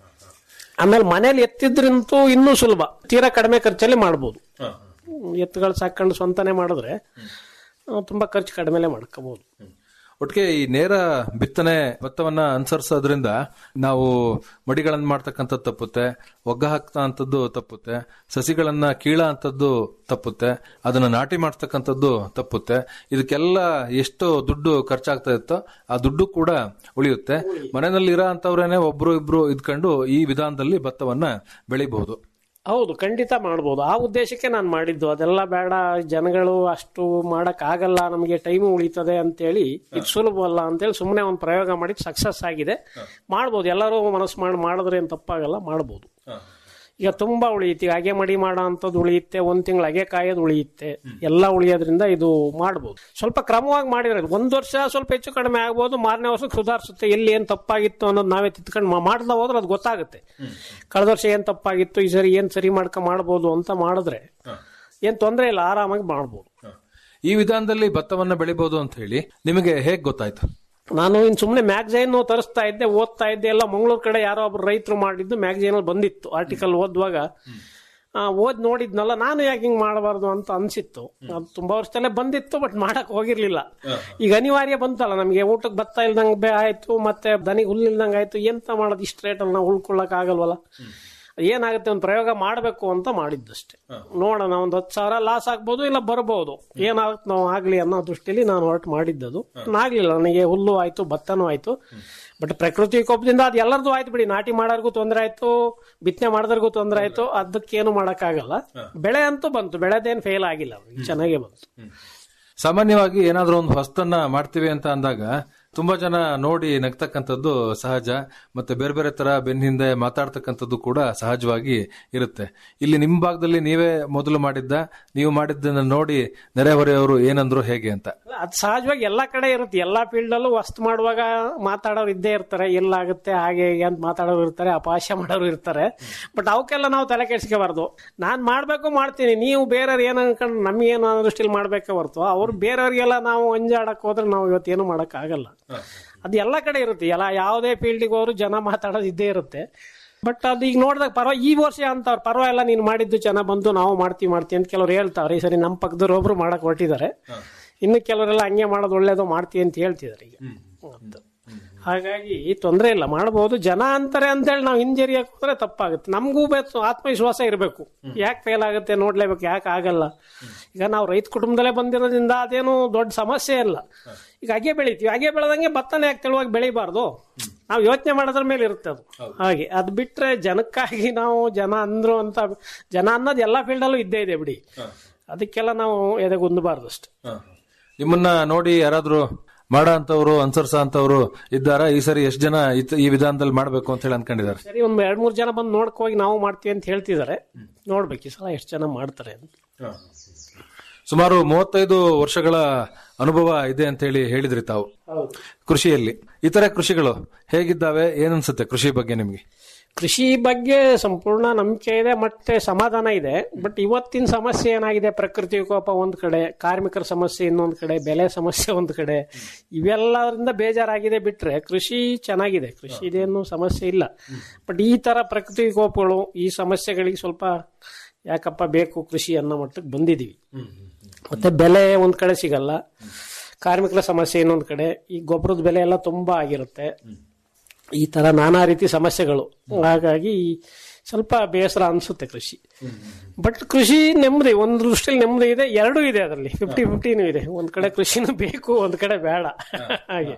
ಆಮೇಲೆ ಮನೇಲಿ ಎತ್ತಿದ್ರಂತೂ ಇನ್ನೂ ಸುಲಭ ತೀರಾ ಕಡಿಮೆ ಖರ್ಚಲ್ಲಿ ಮಾಡ್ಬೋದು ಎತ್ತುಗಳು ಸಾಕೊಂಡು ಸ್ವಂತನೇ ಮಾಡಿದ್ರೆ ಆ, ತುಂಬಾ ಖರ್ಚು ಕಡಿಮೆಲೆ ಮಾಡ್ಕೋಬಹುದು ಒಟ್ಟಿಗೆ ಈ ನೇರ ಬಿತ್ತನೆ ಭತ್ತವನ್ನ ಅನುಸರಿಸೋದ್ರಿಂದ ನಾವು ಮಡಿಗಳನ್ನ ಮಾಡ್ತಕ್ಕಂಥದ್ದು ತಪ್ಪುತ್ತೆ ಒಗ್ಗ ಹಾಕ್ತಕ್ಕಂಥದ್ದು ತಪ್ಪುತ್ತೆ ಸಸಿಗಳನ್ನ ಕೀಳ ಅಂತದ್ದು ತಪ್ಪುತ್ತೆ ಅದನ್ನ ನಾಟಿ ಮಾಡ್ತಕ್ಕಂಥದ್ದು ತಪ್ಪುತ್ತೆ ಇದಕ್ಕೆಲ್ಲ ಎಷ್ಟು ದುಡ್ಡು ಖರ್ಚಾಗ್ತಾ ಇತ್ತೋ ಆ ದುಡ್ಡು ಕೂಡ ಉಳಿಯುತ್ತೆ ಮನೆಯಲ್ಲಿ ಇರೋ ಅಂತವ್ರೇನೆ ಒಬ್ರು ಇಬ್ರು ಇದ್ಕೊಂಡು ಈ ವಿಧಾನದಲ್ಲಿ ಭತ್ತವನ್ನ ಬೆಳಿಬಹುದು ಹೌದು ಖಂಡಿತ ಮಾಡ್ಬೋದು ಆ ಉದ್ದೇಶಕ್ಕೆ ನಾನು ಮಾಡಿದ್ದು ಅದೆಲ್ಲ ಬೇಡ ಜನಗಳು ಅಷ್ಟು ಮಾಡಕ್ ಆಗಲ್ಲ ನಮಗೆ ಟೈಮ್ ಉಳಿತದೆ ಅಂತೇಳಿ ಇದು ಸುಲಭವಲ್ಲ ಅಂತೇಳಿ ಸುಮ್ಮನೆ ಒಂದು ಪ್ರಯೋಗ ಮಾಡಿ ಸಕ್ಸಸ್ ಆಗಿದೆ ಮಾಡ್ಬೋದು ಎಲ್ಲರೂ ಮನಸ್ಸು ಮಾಡಿ ಮಾಡಿದ್ರೆ ಏನು ತಪ್ಪಾಗಲ್ಲ ಮಾಡ್ಬೋದು ಈಗ ತುಂಬಾ ಉಳಿಯುತ್ತೆ ಈಗ ಅಗೆ ಮಡಿ ಮಾಡೋ ಅಂಥದ್ದು ಉಳಿಯುತ್ತೆ ಒಂದ್ ತಿಂಗಳು ಅಗೆ ಕಾಯೋದು ಉಳಿಯುತ್ತೆ ಎಲ್ಲ ಉಳಿಯೋದ್ರಿಂದ ಇದು ಮಾಡ್ಬೋದು ಸ್ವಲ್ಪ ಕ್ರಮವಾಗಿ ಮಾಡಿದ್ರೆ ಒಂದ್ ವರ್ಷ ಸ್ವಲ್ಪ ಹೆಚ್ಚು ಕಡಿಮೆ ಆಗ್ಬೋದು ಮಾರನೇ ವರ್ಷಕ್ಕೆ ಸುಧಾರಿಸುತ್ತೆ ಎಲ್ಲಿ ಏನ್ ತಪ್ಪಾಗಿತ್ತು ಅನ್ನೋದು ನಾವೇ ತಿತ್ಕೊಂಡು ಮಾಡ್ತಾ ಹೋದ್ರೆ ಅದು ಗೊತ್ತಾಗುತ್ತೆ ಕಳೆದ ವರ್ಷ ಏನ್ ತಪ್ಪಾಗಿತ್ತು ಈ ಸರಿ ಏನ್ ಸರಿ ಮಾಡ್ಕೊ ಮಾಡ್ಬೋದು ಅಂತ ಮಾಡಿದ್ರೆ ಏನ್ ತೊಂದರೆ ಇಲ್ಲ ಆರಾಮಾಗಿ ಮಾಡ್ಬೋದು ಈ ವಿಧಾನದಲ್ಲಿ ಭತ್ತವನ್ನ ಬೆಳಿಬಹುದು ಅಂತ ಹೇಳಿ ನಿಮಗೆ ಹೇಗ್ ಗೊತ್ತಾಯ್ತು ನಾನು ಇನ್ ಸುಮ್ಮನೆ ಮ್ಯಾಗಝೈನ್ ತರಿಸ್ತಾ ಇದ್ದೆ ಓದ್ತಾ ಇದ್ದೆ ಎಲ್ಲ ಮಂಗಳೂರು ಕಡೆ ಯಾರೋ ಒಬ್ರು ರೈತರು ಮಾಡಿದ್ದು ಮ್ಯಾಗಝೈನ್ ಅಲ್ಲಿ ಬಂದಿತ್ತು ಆರ್ಟಿಕಲ್ ಓದುವಾಗ ಆ, ಓದ್ ನೋಡಿದ್ನಲ್ಲ ನಾನು ಯಾಕೆ ಹಿಂಗ್ ಮಾಡಬಾರ್ದು ಅಂತ ಅನ್ಸಿತ್ತು ಅದು ತುಂಬಾ ವರ್ಷದಲ್ಲೇ ಬಂದಿತ್ತು ಬಟ್ ಮಾಡಕ್ ಹೋಗಿರ್ಲಿಲ್ಲ ಈಗ ಅನಿವಾರ್ಯ ಬಂತಲ್ಲ ನಮಗೆ ಊಟಕ್ಕೆ ಭತ್ತ ಇಲ್ದಂಗ್ ಬೇ ಆಯ್ತು ಮತ್ತೆ ದನಿಗೆ ಹುಲ್ಲು ಇಲ್ದಂಗ್ ಆಯ್ತು ಎಂತ ಮಾಡೋದು ಇಷ್ಟ ರೇಟಲ್ಲಿ ನಾವು ಉಳ್ಕೊಳ್ಳಕ್ ಆಗಲ್ವಲ್ಲ ಏನಾಗುತ್ತೆ ಒಂದು ಪ್ರಯೋಗ ಮಾಡಬೇಕು ಅಂತ ಮಾಡಿದ್ದಷ್ಟೇ ನೋಡೋಣ ಒಂದು ಹತ್ತು ಸಾವಿರ ಲಾಸ್ ಆಗ್ಬೋದು ಇಲ್ಲ ಬರ್ಬೋದು ಏನಾಗುತ್ತೆ ನಾವು ಆಗ್ಲಿ ಅನ್ನೋ ದೃಷ್ಟಿಲಿ ನಾನು ಹೊರಟು ಮಾಡಿದ್ದದು ಆಗ್ಲಿಲ್ಲ ನನಗೆ ಹುಲ್ಲು ಆಯ್ತು ಭತ್ತನೂ ಆಯ್ತು ಬಟ್ ಪ್ರಕೃತಿ ಕೋಪದಿಂದ ಅದು ಎಲ್ಲರದು ಆಯ್ತು ಬಿಡಿ ನಾಟಿ ಮಾಡೋರ್ಗೂ ತೊಂದರೆ ಆಯ್ತು ಬಿತ್ತನೆ ಮಾಡೋದ್ರಿಗೂ ತೊಂದರೆ ಆಯ್ತು ಅದಕ್ಕೇನು ಮಾಡಕ್ಕಾಗಲ್ಲ ಬೆಳೆ ಅಂತೂ ಬಂತು ಬೆಳೆದೇನು ಫೇಲ್ ಆಗಿಲ್ಲ ಚೆನ್ನಾಗೇ ಬಂತು ಸಾಮಾನ್ಯವಾಗಿ ಏನಾದ್ರೂ ಒಂದು ಹೊಸ್ತನ್ನ ಮಾಡ್ತೀವಿ ಅಂತ ಅಂದಾಗ ತುಂಬಾ ಜನ ನೋಡಿ ನಗ್ತಕ್ಕಂಥದ್ದು ಸಹಜ ಮತ್ತೆ ಬೇರೆ ಬೇರೆ ತರ ಬೆನ್ನ ಹಿಂದೆ ಮಾತಾಡ್ತಕ್ಕಂಥದ್ದು ಕೂಡ ಸಹಜವಾಗಿ ಇರುತ್ತೆ ಇಲ್ಲಿ ನಿಮ್ಮ ಭಾಗದಲ್ಲಿ ನೀವೇ ಮೊದಲು ಮಾಡಿದ್ದ ನೀವು ಮಾಡಿದ್ದನ್ನ ನೋಡಿ ನೆರೆಹೊರೆಯವರು ಏನಂದ್ರು ಹೇಗೆ ಅಂತ ಅದು ಸಹಜವಾಗಿ ಎಲ್ಲಾ ಕಡೆ ಇರುತ್ತೆ ಎಲ್ಲಾ ಫೀಲ್ಡ್ ಅಲ್ಲೂ ವಸ್ತು ಮಾಡುವಾಗ ಮಾತಾಡೋರು ಇದ್ದೇ ಇರ್ತಾರೆ ಎಲ್ಲಾಗುತ್ತೆ ಹಾಗೆ ಹೀಗೆ ಅಂತ ಮಾತಾಡೋರು ಇರ್ತಾರೆ ಅಪಹಾಸ್ಯ ಮಾಡೋರು ಇರ್ತಾರೆ ಬಟ್ ಅವಕ್ಕೆಲ್ಲ ನಾವು ತಲೆ ಕೆಡಿಸ್ಕೋಬಾರ್ದು ನಾನ್ ಮಾಡ್ಬೇಕು ಮಾಡ್ತೀನಿ ನೀವು ಬೇರೆಯವ್ರು ಏನ್ ಅನ್ಕೊಂಡು ನಮ್ಗೇನು ಅನ್ನೋ ದೃಷ್ಟಿಲಿ ಮಾಡ್ಬೇಕೆ ಹೊರ್ತು ಅವ್ರು ಬೇರೆಯವ್ರಿಗೆಲ್ಲ ನಾವು ಅಂಜಾಡಕ್ ಹೋದ್ರೆ ನಾವು ಇವತ್ತೇನು ಮಾಡಕ್ ಆಗಲ್ಲ ಅದು ಎಲ್ಲ ಕಡೆ ಇರುತ್ತೆ ಎಲ್ಲ ಯಾವುದೇ ಫೀಲ್ಡಿಗೆ ಹೋದ್ರು ಜನ ಮಾತಾಡೋದು ಇದ್ದೇ ಇರುತ್ತೆ ಬಟ್ ಅದು ಈಗ ನೋಡಿದಾಗ ಪರವ ಈ ವರ್ಷ ಅಂತವ್ರು ಪರವಾಗಿಲ್ಲ ನೀನು ಮಾಡಿದ್ದು ಚೆನ್ನಾಗಿ ಬಂದು ನಾವು ಮಾಡ್ತೀವಿ ಮಾಡ್ತೀವಿ ಅಂತ ಕೆಲವ್ರು ಹೇಳ್ತಾವ್ರೆ ಈ ಸರಿ ನಮ್ಮ ಪಕ್ಕದವ್ರು ಒಬ್ರು ಮಾಡಕ್ ಹೊರಟಿದ್ದಾರೆ ಇನ್ನು ಕೆಲವರೆಲ್ಲ ಹಂಗೆ ಮಾಡೋದು ಒಳ್ಳೇದು ಮಾಡ್ತೀವಿ ಅಂತ ಹೇಳ್ತಿದ್ದಾರೆ ಈಗ ಅಂತ. ಹಾಗಾಗಿ ತೊಂದರೆ ಇಲ್ಲ ಮಾಡಬಹುದು ಜನ ಅಂತಾರೆ ಅಂತೇಳಿ ನಾವು ಹಿಂಜರಿಯಕ್ಕೆ ಹೋದ್ರೆ ತಪ್ಪಾಗುತ್ತೆ ನಮಗೂ ಬೇಕು ಆತ್ಮವಿಶ್ವಾಸ ಇರಬೇಕು ಯಾಕೆ ಫೇಲ್ ಆಗುತ್ತೆ ನೋಡ್ಲೇಬೇಕು ಯಾಕೆ ಆಗಲ್ಲ ಈಗ ನಾವು ರೈತ ಕುಟುಂಬದಲ್ಲೇ ಬಂದಿರೋದ್ರಿಂದ ಅದೇನು ದೊಡ್ಡ ಸಮಸ್ಯೆ ಇಲ್ಲ ಈಗ ಹಾಗೆ ಬೆಳಿತೀವಿ ಹಾಗೆ ಬೆಳೆದಂಗೆ ಭತ್ತನೇ ಯಾಕೆ ತೆಳುವಾಗಿ ಬೆಳಿಬಾರ್ದು ನಾವು ಯೋಚನೆ ಮಾಡೋದ್ರ ಮೇಲೆ ಇರುತ್ತೆ ಅದು ಹಾಗೆ ಅದು ಬಿಟ್ರೆ ಜನಕ್ಕಾಗಿ ನಾವು ಜನ ಅಂದ್ರು ಅಂತ ಜನ ಅನ್ನೋದು ಎಲ್ಲಾ ಫೀಲ್ಡಲ್ಲೂ ಇದ್ದೇ ಇದೆ ಬಿಡಿ ಅದಕ್ಕೆಲ್ಲ ನಾವು ಎದೆಗುಂದಬಾರ್ದು ಅಷ್ಟೇ ನಿಮ್ಮನ್ನ ನೋಡಿ ಯಾರಾದ್ರೂ ಮಾಡ ಅಂತವ್ರು ಅನ್ಸರ್ಸ ಅಂತವ್ರು ಇದ್ದಾರಾ ಈ ಸರಿ ಎಷ್ಟು ಜನ ಇತ್- ಈ ವಿಧಾನದಲ್ಲಿ ಮಾಡ್ಬೇಕು ಅಂತ ಹೇಳಿ ಅನ್ಕೊಂಡಿದ್ದಾರೆ ಸರಿ ಒಂದ್ ಎರಡ್ ಮೂರ್ ಜನ ಬಂದು ನೋಡ್ಕೊ ಹೋಗಿ ನಾವು ಮಾಡ್ತೀವಿ ಅಂತ ಹೇಳ್ತಿದ್ದಾರೆ ನೋಡ್ಬೇಕು ಈ ಸಲ ಎಷ್ಟು ಜನ ಮಾಡ್ತಾರೆ ಅಂತ ಸುಮಾರು ಮೂವತ್ತೈದು ವರ್ಷಗಳ ಅನುಭವ ಇದೆ ಅಂತ ಹೇಳಿ ಹೇಳಿದ್ರಿ ತಾವು ಕೃಷಿಯಲ್ಲಿ ಇತರೆ ಕೃಷಿಗಳು ಹೇಗಿದ್ದಾವೆ ಏನನ್ಸುತ್ತೆ ಕೃಷಿ ಬಗ್ಗೆ ನಿಮ್ಗೆ ಕೃಷಿ ಬಗ್ಗೆ ಸಂಪೂರ್ಣ ನಂಬಿಕೆ ಇದೆ ಮತ್ತೆ ಸಮಾಧಾನ ಇದೆ ಬಟ್ ಇವತ್ತಿನ ಸಮಸ್ಯೆ ಏನಾಗಿದೆ ಪ್ರಕೃತಿ ವಿಕೋಪ ಒಂದ್ ಕಡೆ ಕಾರ್ಮಿಕರ ಸಮಸ್ಯೆ ಇನ್ನೊಂದ್ ಕಡೆ ಬೆಲೆ ಸಮಸ್ಯೆ ಒಂದ್ ಕಡೆ ಇವೆಲ್ಲದರಿಂದ ಬೇಜಾರಾಗಿದೆ ಬಿಟ್ರೆ ಕೃಷಿ ಚೆನ್ನಾಗಿದೆ ಕೃಷಿ ಇದೇನು ಸಮಸ್ಯೆ ಇಲ್ಲ ಬಟ್ ಈ ತರ ಪ್ರಕೃತಿ ವಿಕೋಪಗಳು ಈ ಸಮಸ್ಯೆಗಳಿಗೆ ಸ್ವಲ್ಪ ಯಾಕಪ್ಪ ಬೇಕು ಕೃಷಿ ಅನ್ನೋ ಮಟ್ಟಕ್ಕೆ ಬಂದಿದೀವಿ ಮತ್ತೆ ಬೆಲೆ ಒಂದ್ ಕಡೆ ಸಿಗಲ್ಲ ಕಾರ್ಮಿಕರ ಸಮಸ್ಯೆ ಇನ್ನೊಂದ್ ಕಡೆ ಈ ಗೊಬ್ಬರದ ಬೆಲೆ ಎಲ್ಲ ತುಂಬಾ ಆಗಿರುತ್ತೆ ಈ ತರ ನಾನಾ ರೀತಿ ಸಮಸ್ಯೆಗಳು ಹಾಗಾಗಿ ಸ್ವಲ್ಪ ಬೇಸರ ಅನ್ಸುತ್ತೆ ಕೃಷಿ ಬಟ್ ಕೃಷಿ ನೆಮ್ಮದಿ ಒಂದು ದೃಷ್ಟಿಯಲ್ಲಿ ನೆಮ್ಮದಿ ಇದೆ ಎರಡೂ ಇದೆ ಅದರಲ್ಲಿ ಫಿಫ್ಟಿ ಫಿಫ್ಟಿನೂ ಇದೆ ಒಂದ್ ಕಡೆ ಕೃಷಿನೂ ಬೇಕು ಒಂದ್ ಕಡೆ ಬೇಡ ಹಾಗೆ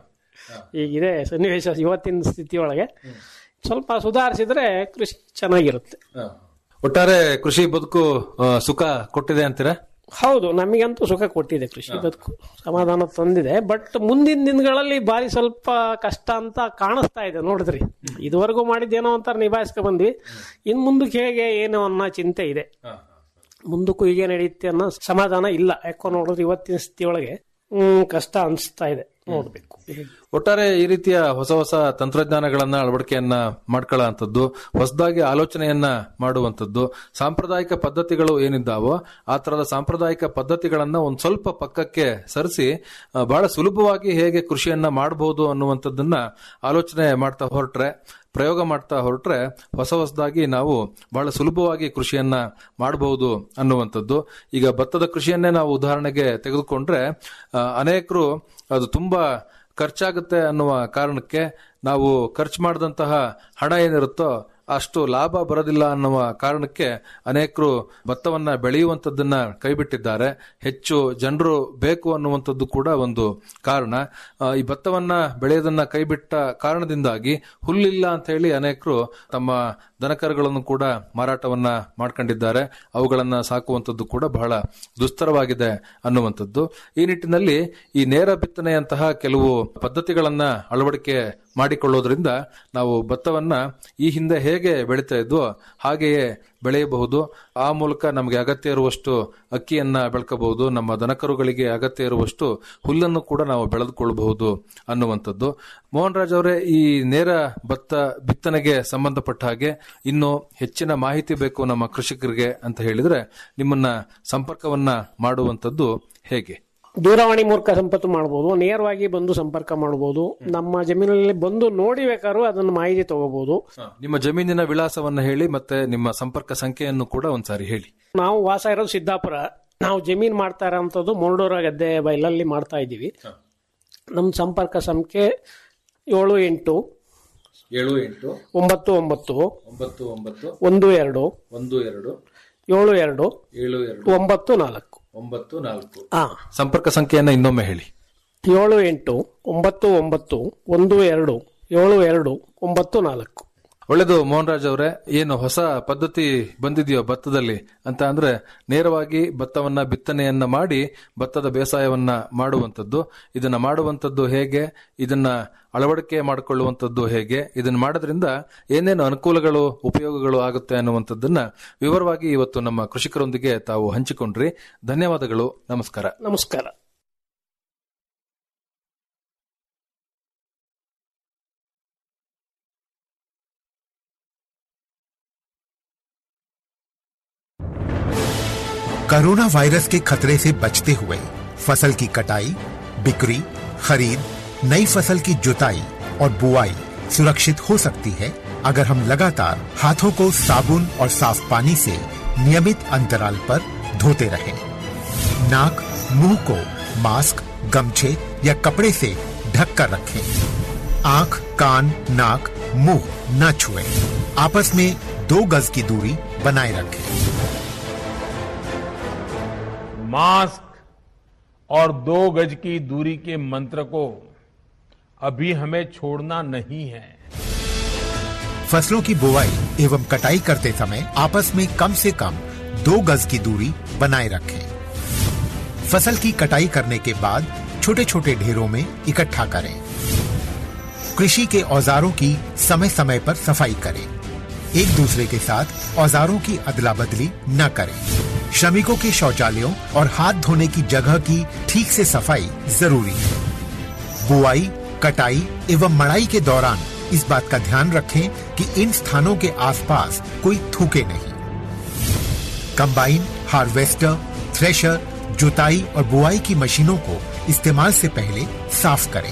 ಈಗಿದೆ ಸನ್ನಿವೇಶ ಇವತ್ತಿನ ಸ್ಥಿತಿಯೊಳಗೆ ಸ್ವಲ್ಪ ಸುಧಾರಿಸಿದ್ರೆ ಕೃಷಿ ಚೆನ್ನಾಗಿರುತ್ತೆ ಒಟ್ಟಾರೆ ಕೃಷಿ ಬದುಕು ಆ, ಸುಖ ಕೊಟ್ಟಿದೆ ಅಂತೀರಾ ಹೌದು ನಮಗಂತೂ ಸುಖ ಕೊಟ್ಟಿದೆ ಕೃಷಿ ಬದುಕು ಸಮಾಧಾನ ತಂದಿದೆ ಬಟ್ ಮುಂದಿನ ದಿನಗಳಲ್ಲಿ ಬಾರಿ ಸ್ವಲ್ಪ ಕಷ್ಟ ಅಂತ ಕಾಣಿಸ್ತಾ ಇದೆ ನೋಡಿದ್ರಿ ಇದುವರೆಗೂ ಮಾಡಿದ್ದೇನೋ ಅಂತ ನಿಭಾಯಿಸ್ಕೊ ಬಂದ್ವಿ ಇನ್ ಮುಂದಕ್ಕೆ ಹೇಗೆ ಏನು ಅನ್ನೋ ಚಿಂತೆ ಇದೆ ಮುಂದಕ್ಕೂ ಹೀಗೆ ನಡೆಯುತ್ತೆ ಅನ್ನೋ ಸಮಾಧಾನ ಇಲ್ಲ ಯಾಕೋ ನೋಡಿದ್ರೆ ಇವತ್ತಿನ ಸ್ಥಿತಿಯೊಳಗೆ ಹ್ಮ್ ಕಷ್ಟ ಅನಿಸ್ತಾ ಇದೆ ನೋಡ್ಬೇಕು ಹೇಗೆ. ಒಟ್ಟಾರೆ ಈ ರೀತಿಯ ಹೊಸ ಹೊಸ ತಂತ್ರಜ್ಞಾನಗಳನ್ನ ಅಳವಡಿಕೆಯನ್ನ ಮಾಡ್ಕೊಳ್ಳೋಂಥದ್ದು ಹೊಸದಾಗಿ ಆಲೋಚನೆಯನ್ನ ಮಾಡುವಂಥದ್ದು ಸಾಂಪ್ರದಾಯಿಕ ಪದ್ಧತಿಗಳು ಏನಿದ್ದಾವೋ ಆ ತರದ ಸಾಂಪ್ರದಾಯಿಕ ಪದ್ಧತಿಗಳನ್ನ ಒಂದ್ ಸ್ವಲ್ಪ ಪಕ್ಕಕ್ಕೆ ಸರಿಸಿ ಆ, ಬಹಳ ಸುಲಭವಾಗಿ ಹೇಗೆ ಕೃಷಿಯನ್ನ ಮಾಡಬಹುದು ಅನ್ನುವಂಥದ್ದನ್ನ ಆಲೋಚನೆ ಮಾಡ್ತಾ ಹೊರಟ್ರೆ ಪ್ರಯೋಗ ಮಾಡ್ತಾ ಹೊರಟ್ರೆ ಹೊಸ ಹೊಸದಾಗಿ ನಾವು ಬಹಳ ಸುಲಭವಾಗಿ ಕೃಷಿಯನ್ನ ಮಾಡಬಹುದು ಅನ್ನುವಂಥದ್ದು ಈಗ ಭತ್ತದ ಕೃಷಿಯನ್ನೇ ನಾವು ಉದಾಹರಣೆಗೆ ತೆಗೆದುಕೊಂಡ್ರೆ ಆ, ಅನೇಕರು ಅದು ತುಂಬಾ ಖರ್ಚಾಗುತ್ತೆ ಅನ್ನುವ ಕಾರಣಕ್ಕೆ ನಾವು ಖರ್ಚು ಮಾಡಿದಂತಹ ಹಣ ಏನಿರುತ್ತೋ ಅಷ್ಟು ಲಾಭ ಬರೋದಿಲ್ಲ ಅನ್ನುವ ಕಾರಣಕ್ಕೆ ಅನೇಕರು ಭತ್ತವನ್ನ ಬೆಳೆಯುವಂತದ್ದನ್ನ ಕೈಬಿಟ್ಟಿದ್ದಾರೆ ಹೆಚ್ಚು ಜನರು ಬೇಕು ಅನ್ನುವಂಥದ್ದು ಕೂಡ ಒಂದು ಕಾರಣ ಆ, ಈ ಭತ್ತವನ್ನ ಬೆಳೆಯೋದನ್ನ ಕೈಬಿಟ್ಟ ಕಾರಣದಿಂದಾಗಿ ಹುಲ್ಲಿಲ್ಲ ಅಂತ ಹೇಳಿ ಅನೇಕರು ತಮ್ಮ ದನಕರುಗಳನ್ನು ಕೂಡ ಮಾರಾಟವನ್ನ ಮಾಡ್ಕೊಂಡಿದ್ದಾರೆ ಅವುಗಳನ್ನ ಸಾಕುವಂಥದ್ದು ಕೂಡ ಬಹಳ ದುಸ್ತರವಾಗಿದೆ ಅನ್ನುವಂಥದ್ದು ಈ ನಿಟ್ಟಿನಲ್ಲಿ ಈ ನೇರ ಬಿತ್ತನೆಯಂತಹ ಕೆಲವು ಪದ್ಧತಿಗಳನ್ನ ಅಳವಡಿಕೆ ಮಾಡಿಕೊಳ್ಳೋದ್ರಿಂದ ನಾವು ಭತ್ತವನ್ನ ಈ ಹಿಂದೆ ಹೇಗೆ ಬೆಳೀತಾ ಇದ್ವೋ ಹಾಗೆಯೇ ಬೆಳೆಯಬಹುದು ಆ ಮೂಲಕ ನಮಗೆ ಅಗತ್ಯ ಇರುವಷ್ಟು ಅಕ್ಕಿಯನ್ನ ಬೆಳ್ಕಬಹುದು ನಮ್ಮ ದನಕರುಗಳಿಗೆ ಅಗತ್ಯ ಇರುವಷ್ಟು ಹುಲ್ಲನ್ನು ಕೂಡ ನಾವು ಬೆಳೆದುಕೊಳ್ಳಬಹುದು ಅನ್ನುವಂಥದ್ದು ಮೋಹನ್ ರಾಜ್ ಅವರೇ ಈ ನೇರ ಭತ್ತ ಬಿತ್ತನೆಗೆ ಸಂಬಂಧಪಟ್ಟ ಹಾಗೆ ಇನ್ನು ಹೆಚ್ಚಿನ ಮಾಹಿತಿ ಬೇಕು ನಮ್ಮ ಕೃಷಿಕರಿಗೆ ಅಂತ ಹೇಳಿದ್ರೆ ನಿಮ್ಮನ್ನ ಸಂಪರ್ಕವನ್ನ ಮಾಡುವಂಥದ್ದು ಹೇಗೆ ದೂರವಾಣಿ ಮೂಲಕ ಸಂಪತ್ತು ಮಾಡಬಹುದು ನೇರವಾಗಿ ಬಂದು ಸಂಪರ್ಕ ಮಾಡಬಹುದು ನಮ್ಮ ಜಮೀನಲ್ಲಿ ಬಂದು ನೋಡಿ ಬೇಕಾದ್ರೂ ಅದನ್ನ ಮಾಹಿತಿ ತಗೋಬಹುದು ನಿಮ್ಮ ಜಮೀನಿನ ವಿಳಾಸವನ್ನ ಹೇಳಿ ಮತ್ತೆ ನಿಮ್ಮ ಸಂಪರ್ಕ ಸಂಖ್ಯೆಯನ್ನು ಕೂಡ ಒಂದ್ಸಾರಿ ಹೇಳಿ ನಾವು ವಾಸ ಇರೋದು ಸಿದ್ದಾಪುರ ನಾವು ಜಮೀನ್ ಮಾಡ್ತಾ ಇರೋಂಥದ್ದು ಮೊರಡೂರ ಗದ್ದೆ ಬೈಲಲ್ಲಿ ಮಾಡ್ತಾ ಇದ್ದೀವಿ ನಮ್ಮ ಸಂಪರ್ಕ ಸಂಖ್ಯೆ ಏಳು ಎಂಟು ಏಳು ಎಂಟು ಒಂಬತ್ತು ಒಂಬತ್ತು ಒಂಬತ್ತು ಒಂಬತ್ತು ಒಂದು ಎರಡು ಒಂದು ಎರಡು ಏಳು ಎರಡು ಏಳು ಎರಡು ಒಂಬತ್ತು ನಾಲ್ಕು ಒಂಬತ್ತು ನಾಲ್ಕು ಹಾ ಸಂಪರ್ಕ ಸಂಖ್ಯೆಯನ್ನ ಇನ್ನೊಮ್ಮೆ ಹೇಳಿ ಏಳು ಎಂಟು ಒಂಬತ್ತು ಒಂಬತ್ತು ಒಂದು ಎರಡು ಏಳು ಎರಡು ಒಂಬತ್ತು ನಾಲ್ಕು ಒಳ್ಳೆದು ಮೋಹನ್ ರಾಜ್ ಅವರೇ ಏನು ಹೊಸ ಪದ್ಧತಿ ಬಂದಿದೆಯೋ ಭತ್ತದಲ್ಲಿ ಅಂತ ಅಂದ್ರೆ ನೇರವಾಗಿ ಭತ್ತವನ್ನ ಬಿತ್ತನೆಯನ್ನ ಮಾಡಿ ಭತ್ತದ ಬೇಸಾಯವನ್ನ ಮಾಡುವಂತದ್ದು ಇದನ್ನ ಮಾಡುವಂತದ್ದು ಹೇಗೆ ಇದನ್ನ ಅಳವಡಿಕೆ ಮಾಡಿಕೊಳ್ಳುವಂತದ್ದು ಹೇಗೆ ಇದನ್ನ ಮಾಡೋದ್ರಿಂದ ಏನೇನು ಅನುಕೂಲಗಳು ಉಪಯೋಗಗಳು ಆಗುತ್ತೆ ಅನ್ನುವಂಥದ್ದನ್ನ ವಿವರವಾಗಿ ಇವತ್ತು ನಮ್ಮ ಕೃಷಿಕರೊಂದಿಗೆ ತಾವು ಹಂಚಿಕೊಂಡ್ರಿ ಧನ್ಯವಾದಗಳು ನಮಸ್ಕಾರ ನಮಸ್ಕಾರ कोरोना वायरस के खतरे से बचते हुए फसल की कटाई बिक्री खरीद नई फसल की जुताई और बुआई सुरक्षित हो सकती है अगर हम लगातार हाथों को साबुन और साफ पानी से नियमित अंतराल पर धोते रहें। नाक मुंह को मास्क गमछे या कपड़े से ढक कर रखें आंख कान नाक मुंह न छुएं। आपस में दो गज की दूरी बनाए रखें मास्क और दो गज की दूरी के मंत्र को अभी हमें छोड़ना नहीं है फसलों की बुवाई एवं कटाई करते समय आपस में कम से कम दो गज की दूरी बनाए रखें फसल की कटाई करने के बाद छोटे छोटे ढेरों में इकट्ठा करें कृषि के औजारों की समय समय पर सफाई करें एक दूसरे के साथ औजारों की अदला बदली न करें श्रमिकों के शौचालयों और हाथ धोने की जगह की ठीक से सफाई जरूरी है बुआई कटाई एवं मड़ाई के दौरान इस बात का ध्यान रखें कि इन स्थानों के आसपास कोई थूके नहीं कंबाइन हार्वेस्टर थ्रेशर जुताई और बुआई की मशीनों को इस्तेमाल से पहले साफ करें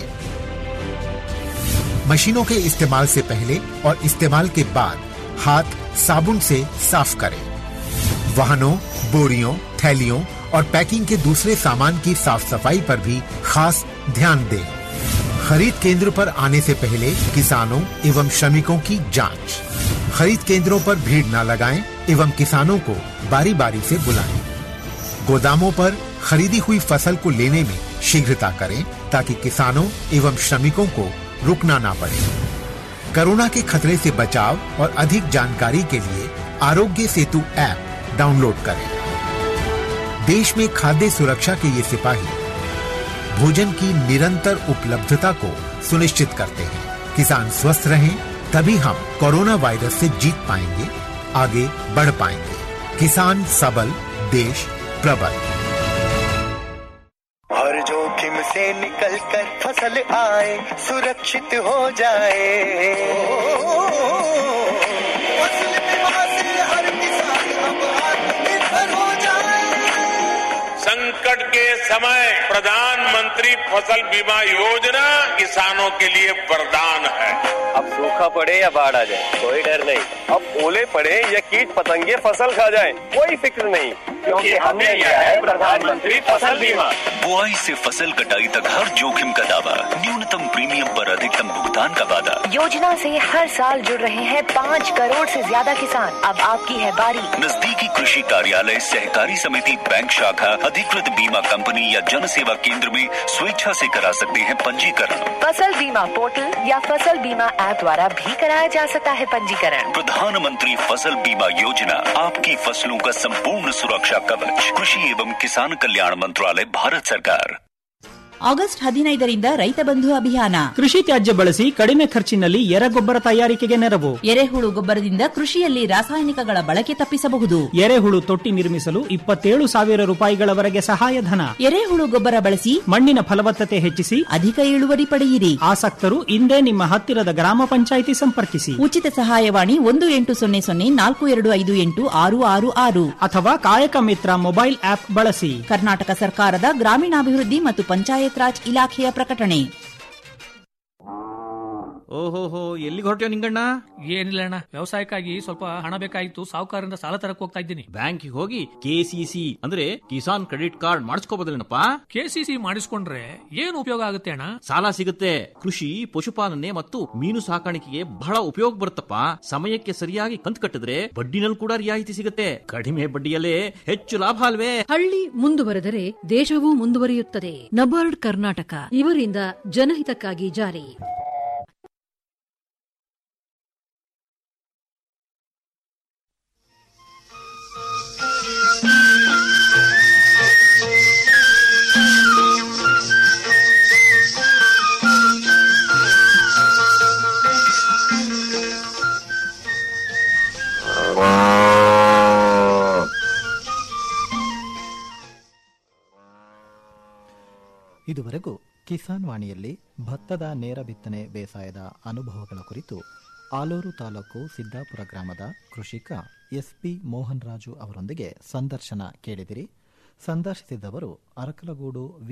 मशीनों के इस्तेमाल से पहले और इस्तेमाल के बाद हाथ साबुन से साफ करें वाहनों बोरियों थैलियों और पैकिंग के दूसरे सामान की साफ सफाई पर भी खास ध्यान दें खरीद केंद्र पर आने से पहले किसानों एवं श्रमिकों की जांच खरीद केंद्रों पर भीड़ न लगाएं एवं किसानों को बारी बारी से बुलाएं गोदामों पर खरीदी हुई फसल को लेने में शीघ्रता करें ताकि किसानों एवं श्रमिकों को रुकना ना पड़े कोरोना के खतरे से बचाव और अधिक जानकारी के लिए आरोग्य सेतु ऐप डाउनलोड करें देश में खाद्य सुरक्षा के ये सिपाही भोजन की निरंतर उपलब्धता को सुनिश्चित करते हैं किसान स्वस्थ रहें तभी हम कोरोना वायरस से जीत पाएंगे आगे बढ़ पाएंगे किसान सबल देश प्रबल हर जोखिम से निकल कर फसल आए सुरक्षित हो जाए फसल बीमा से हर किसान अब आत्मनिर्भर हो जाए संकट के समय प्रधानमंत्री फसल बीमा योजना किसानों के लिए वरदान है अब सूखा पड़े या बाढ़ आ जाए कोई डर नहीं अब ओले पड़े या कीट पतंगे फसल खा जाए कोई फिक्र नहीं क्योंकि हमने लिया है प्रधानमंत्री फसल बीमा बुआई से फसल कटाई तक हर जोखिम का दावा न्यूनतम प्रीमियम पर अधिकतम भुगतान का वादा योजना से हर साल जुड़ रहे हैं पाँच करोड़ से ज्यादा किसान अब आपकी है बारी नजदीकी कृषि कार्यालय सहकारी समिति बैंक शाखा अधिकृत बीमा कंपनी या जन सेवा केंद्र में स्वेच्छा से करा सकते हैं पंजीकरण फसल बीमा पोर्टल या फसल बीमा ऐप द्वारा भी कराया जा सकता है पंजीकरण प्रधानमंत्री फसल बीमा योजना आपकी फसलों का संपूर्ण सुरक्षा कवच कृषि एवं किसान कल्याण मंत्रालय भारत सरकार ಆಗಸ್ಟ್ ಹದಿನೈದರಿಂದ ರೈತ ಬಂಧು ಅಭಿಯಾನ ಕೃಷಿ ತ್ಯಾಜ್ಯ ಬಳಸಿ ಕಡಿಮೆ ಖರ್ಚಿನಲ್ಲಿ ಎರೆಗೊಬ್ಬರ ತಯಾರಿಕೆಗೆ ನೆರವು ಎರೆಹುಳು ಗೊಬ್ಬರದಿಂದ ಕೃಷಿಯಲ್ಲಿ ರಾಸಾಯನಿಕಗಳ ಬಳಕೆ ತಪ್ಪಿಸಬಹುದು ಎರೆಹುಳು ತೊಟ್ಟಿ ನಿರ್ಮಿಸಲು ಇಪ್ಪತ್ತೇಳು ಸಾವಿರ ರೂಪಾಯಿಗಳವರೆಗೆ ಸಹಾಯಧನ ಎರೆಹುಳು ಗೊಬ್ಬರ ಬಳಸಿ ಮಣ್ಣಿನ ಫಲವತ್ತತೆ ಹೆಚ್ಚಿಸಿ ಅಧಿಕ ಇಳುವರಿ ಪಡೆಯಿರಿ ಆಸಕ್ತರು ಇಂದೇ ನಿಮ್ಮ ಹತ್ತಿರದ ಗ್ರಾಮ ಪಂಚಾಯಿತಿ ಸಂಪರ್ಕಿಸಿ ಉಚಿತ ಸಹಾಯವಾಣಿ ಒಂದು ಎಂಟು ಸೊನ್ನೆ ಸೊನ್ನೆ ನಾಲ್ಕು ಎರಡು ಐದು ಎಂಟು ಆರು ಆರು ಆರು ಅಥವಾ ಕಾಯಕ ಮಿತ್ರ ಮೊಬೈಲ್ ಆಪ್ ಬಳಸಿ ಕರ್ನಾಟಕ ಸರ್ಕಾರದ ಗ್ರಾಮೀಣಾಭಿವೃದ್ಧಿ ಮತ್ತು ಪಂಚಾಯತ್ ರಾಜ್ ಇಲಾಖೆಯ ಪ್ರಕಟಣೆ ಓಹೋಹೋ ಎಲ್ಲಿಗೆ ಹೊರಟ್ಯೋ ನಿಂಗಣ್ಣ ಏನಿಲ್ಲ ಅಣ್ಣ ವ್ಯವಸಾಯಕ್ಕಾಗಿ ಸ್ವಲ್ಪ ಹಣ ಬೇಕಾಗಿತ್ತು ಸಾಹುಕಾರರಿಂದ ಸಾಲ ತರಕ್ ಹೋಗ್ತಾ ಇದ್ದೀನಿ ಬ್ಯಾಂಕಿಗೆ ಹೋಗಿ ಕೆಸಿಸಿ ಅಂದ್ರೆ ಕಿಸಾನ್ ಕ್ರೆಡಿಟ್ ಕಾರ್ಡ್ ಮಾಡಿಸ್ಕೋಬೋದಲ್ಲೇನಪ್ಪ ಕೆಸಿಸಿ ಮಾಡಿಸ್ಕೊಂಡ್ರೆ ಏನು ಉಪಯೋಗ ಆಗುತ್ತೆ ಅಣ್ಣ ಸಾಲ ಸಿಗುತ್ತೆ ಕೃಷಿ ಪಶುಪಾಲನೆ ಮತ್ತು ಮೀನು ಸಾಕಾಣಿಕೆಗೆ ಬಹಳ ಉಪಯೋಗ ಬರುತ್ತಪ್ಪ ಸಮಯಕ್ಕೆ ಸರಿಯಾಗಿ ಕಂತು ಕಟ್ಟಿದ್ರೆ ಬಡ್ಡಿನಲ್ಲಿ ಕೂಡ ರಿಯಾಯಿತಿ ಸಿಗುತ್ತೆ ಕಡಿಮೆ ಬಡ್ಡಿಯಲ್ಲೇ ಹೆಚ್ಚು ಲಾಭ ಅಲ್ವೇ ಹಳ್ಳಿ ಮುಂದುವರೆದರೆ ದೇಶವೂ ಮುಂದುವರಿಯುತ್ತದೆ ನಬಾರ್ಡ್ ಕರ್ನಾಟಕ ಇವರಿಂದ ಜನಹಿತಕ್ಕಾಗಿ ಜಾರಿ ಇದುವರೆಗೂ ಕಿಸಾನ್ ವಾಣಿಯಲ್ಲಿ ಭತ್ತದ ನೇರ ಬಿತ್ತನೆ ಬೇಸಾಯದ ಅನುಭವಗಳ ಕುರಿತು ಆಲೂರು ತಾಲೂಕು ಸಿದ್ದಾಪುರ ಗ್ರಾಮದ ಕೃಷಿಕ ಎಸ್ಪಿ ಮೋಹನ್ ರಾಜು ಅವರೊಂದಿಗೆ ಸಂದರ್ಶನ ಕೇಳಿದಿರಿ ಸಂದರ್ಶಿಸಿದವರು ಅರಕಲಗೂಡು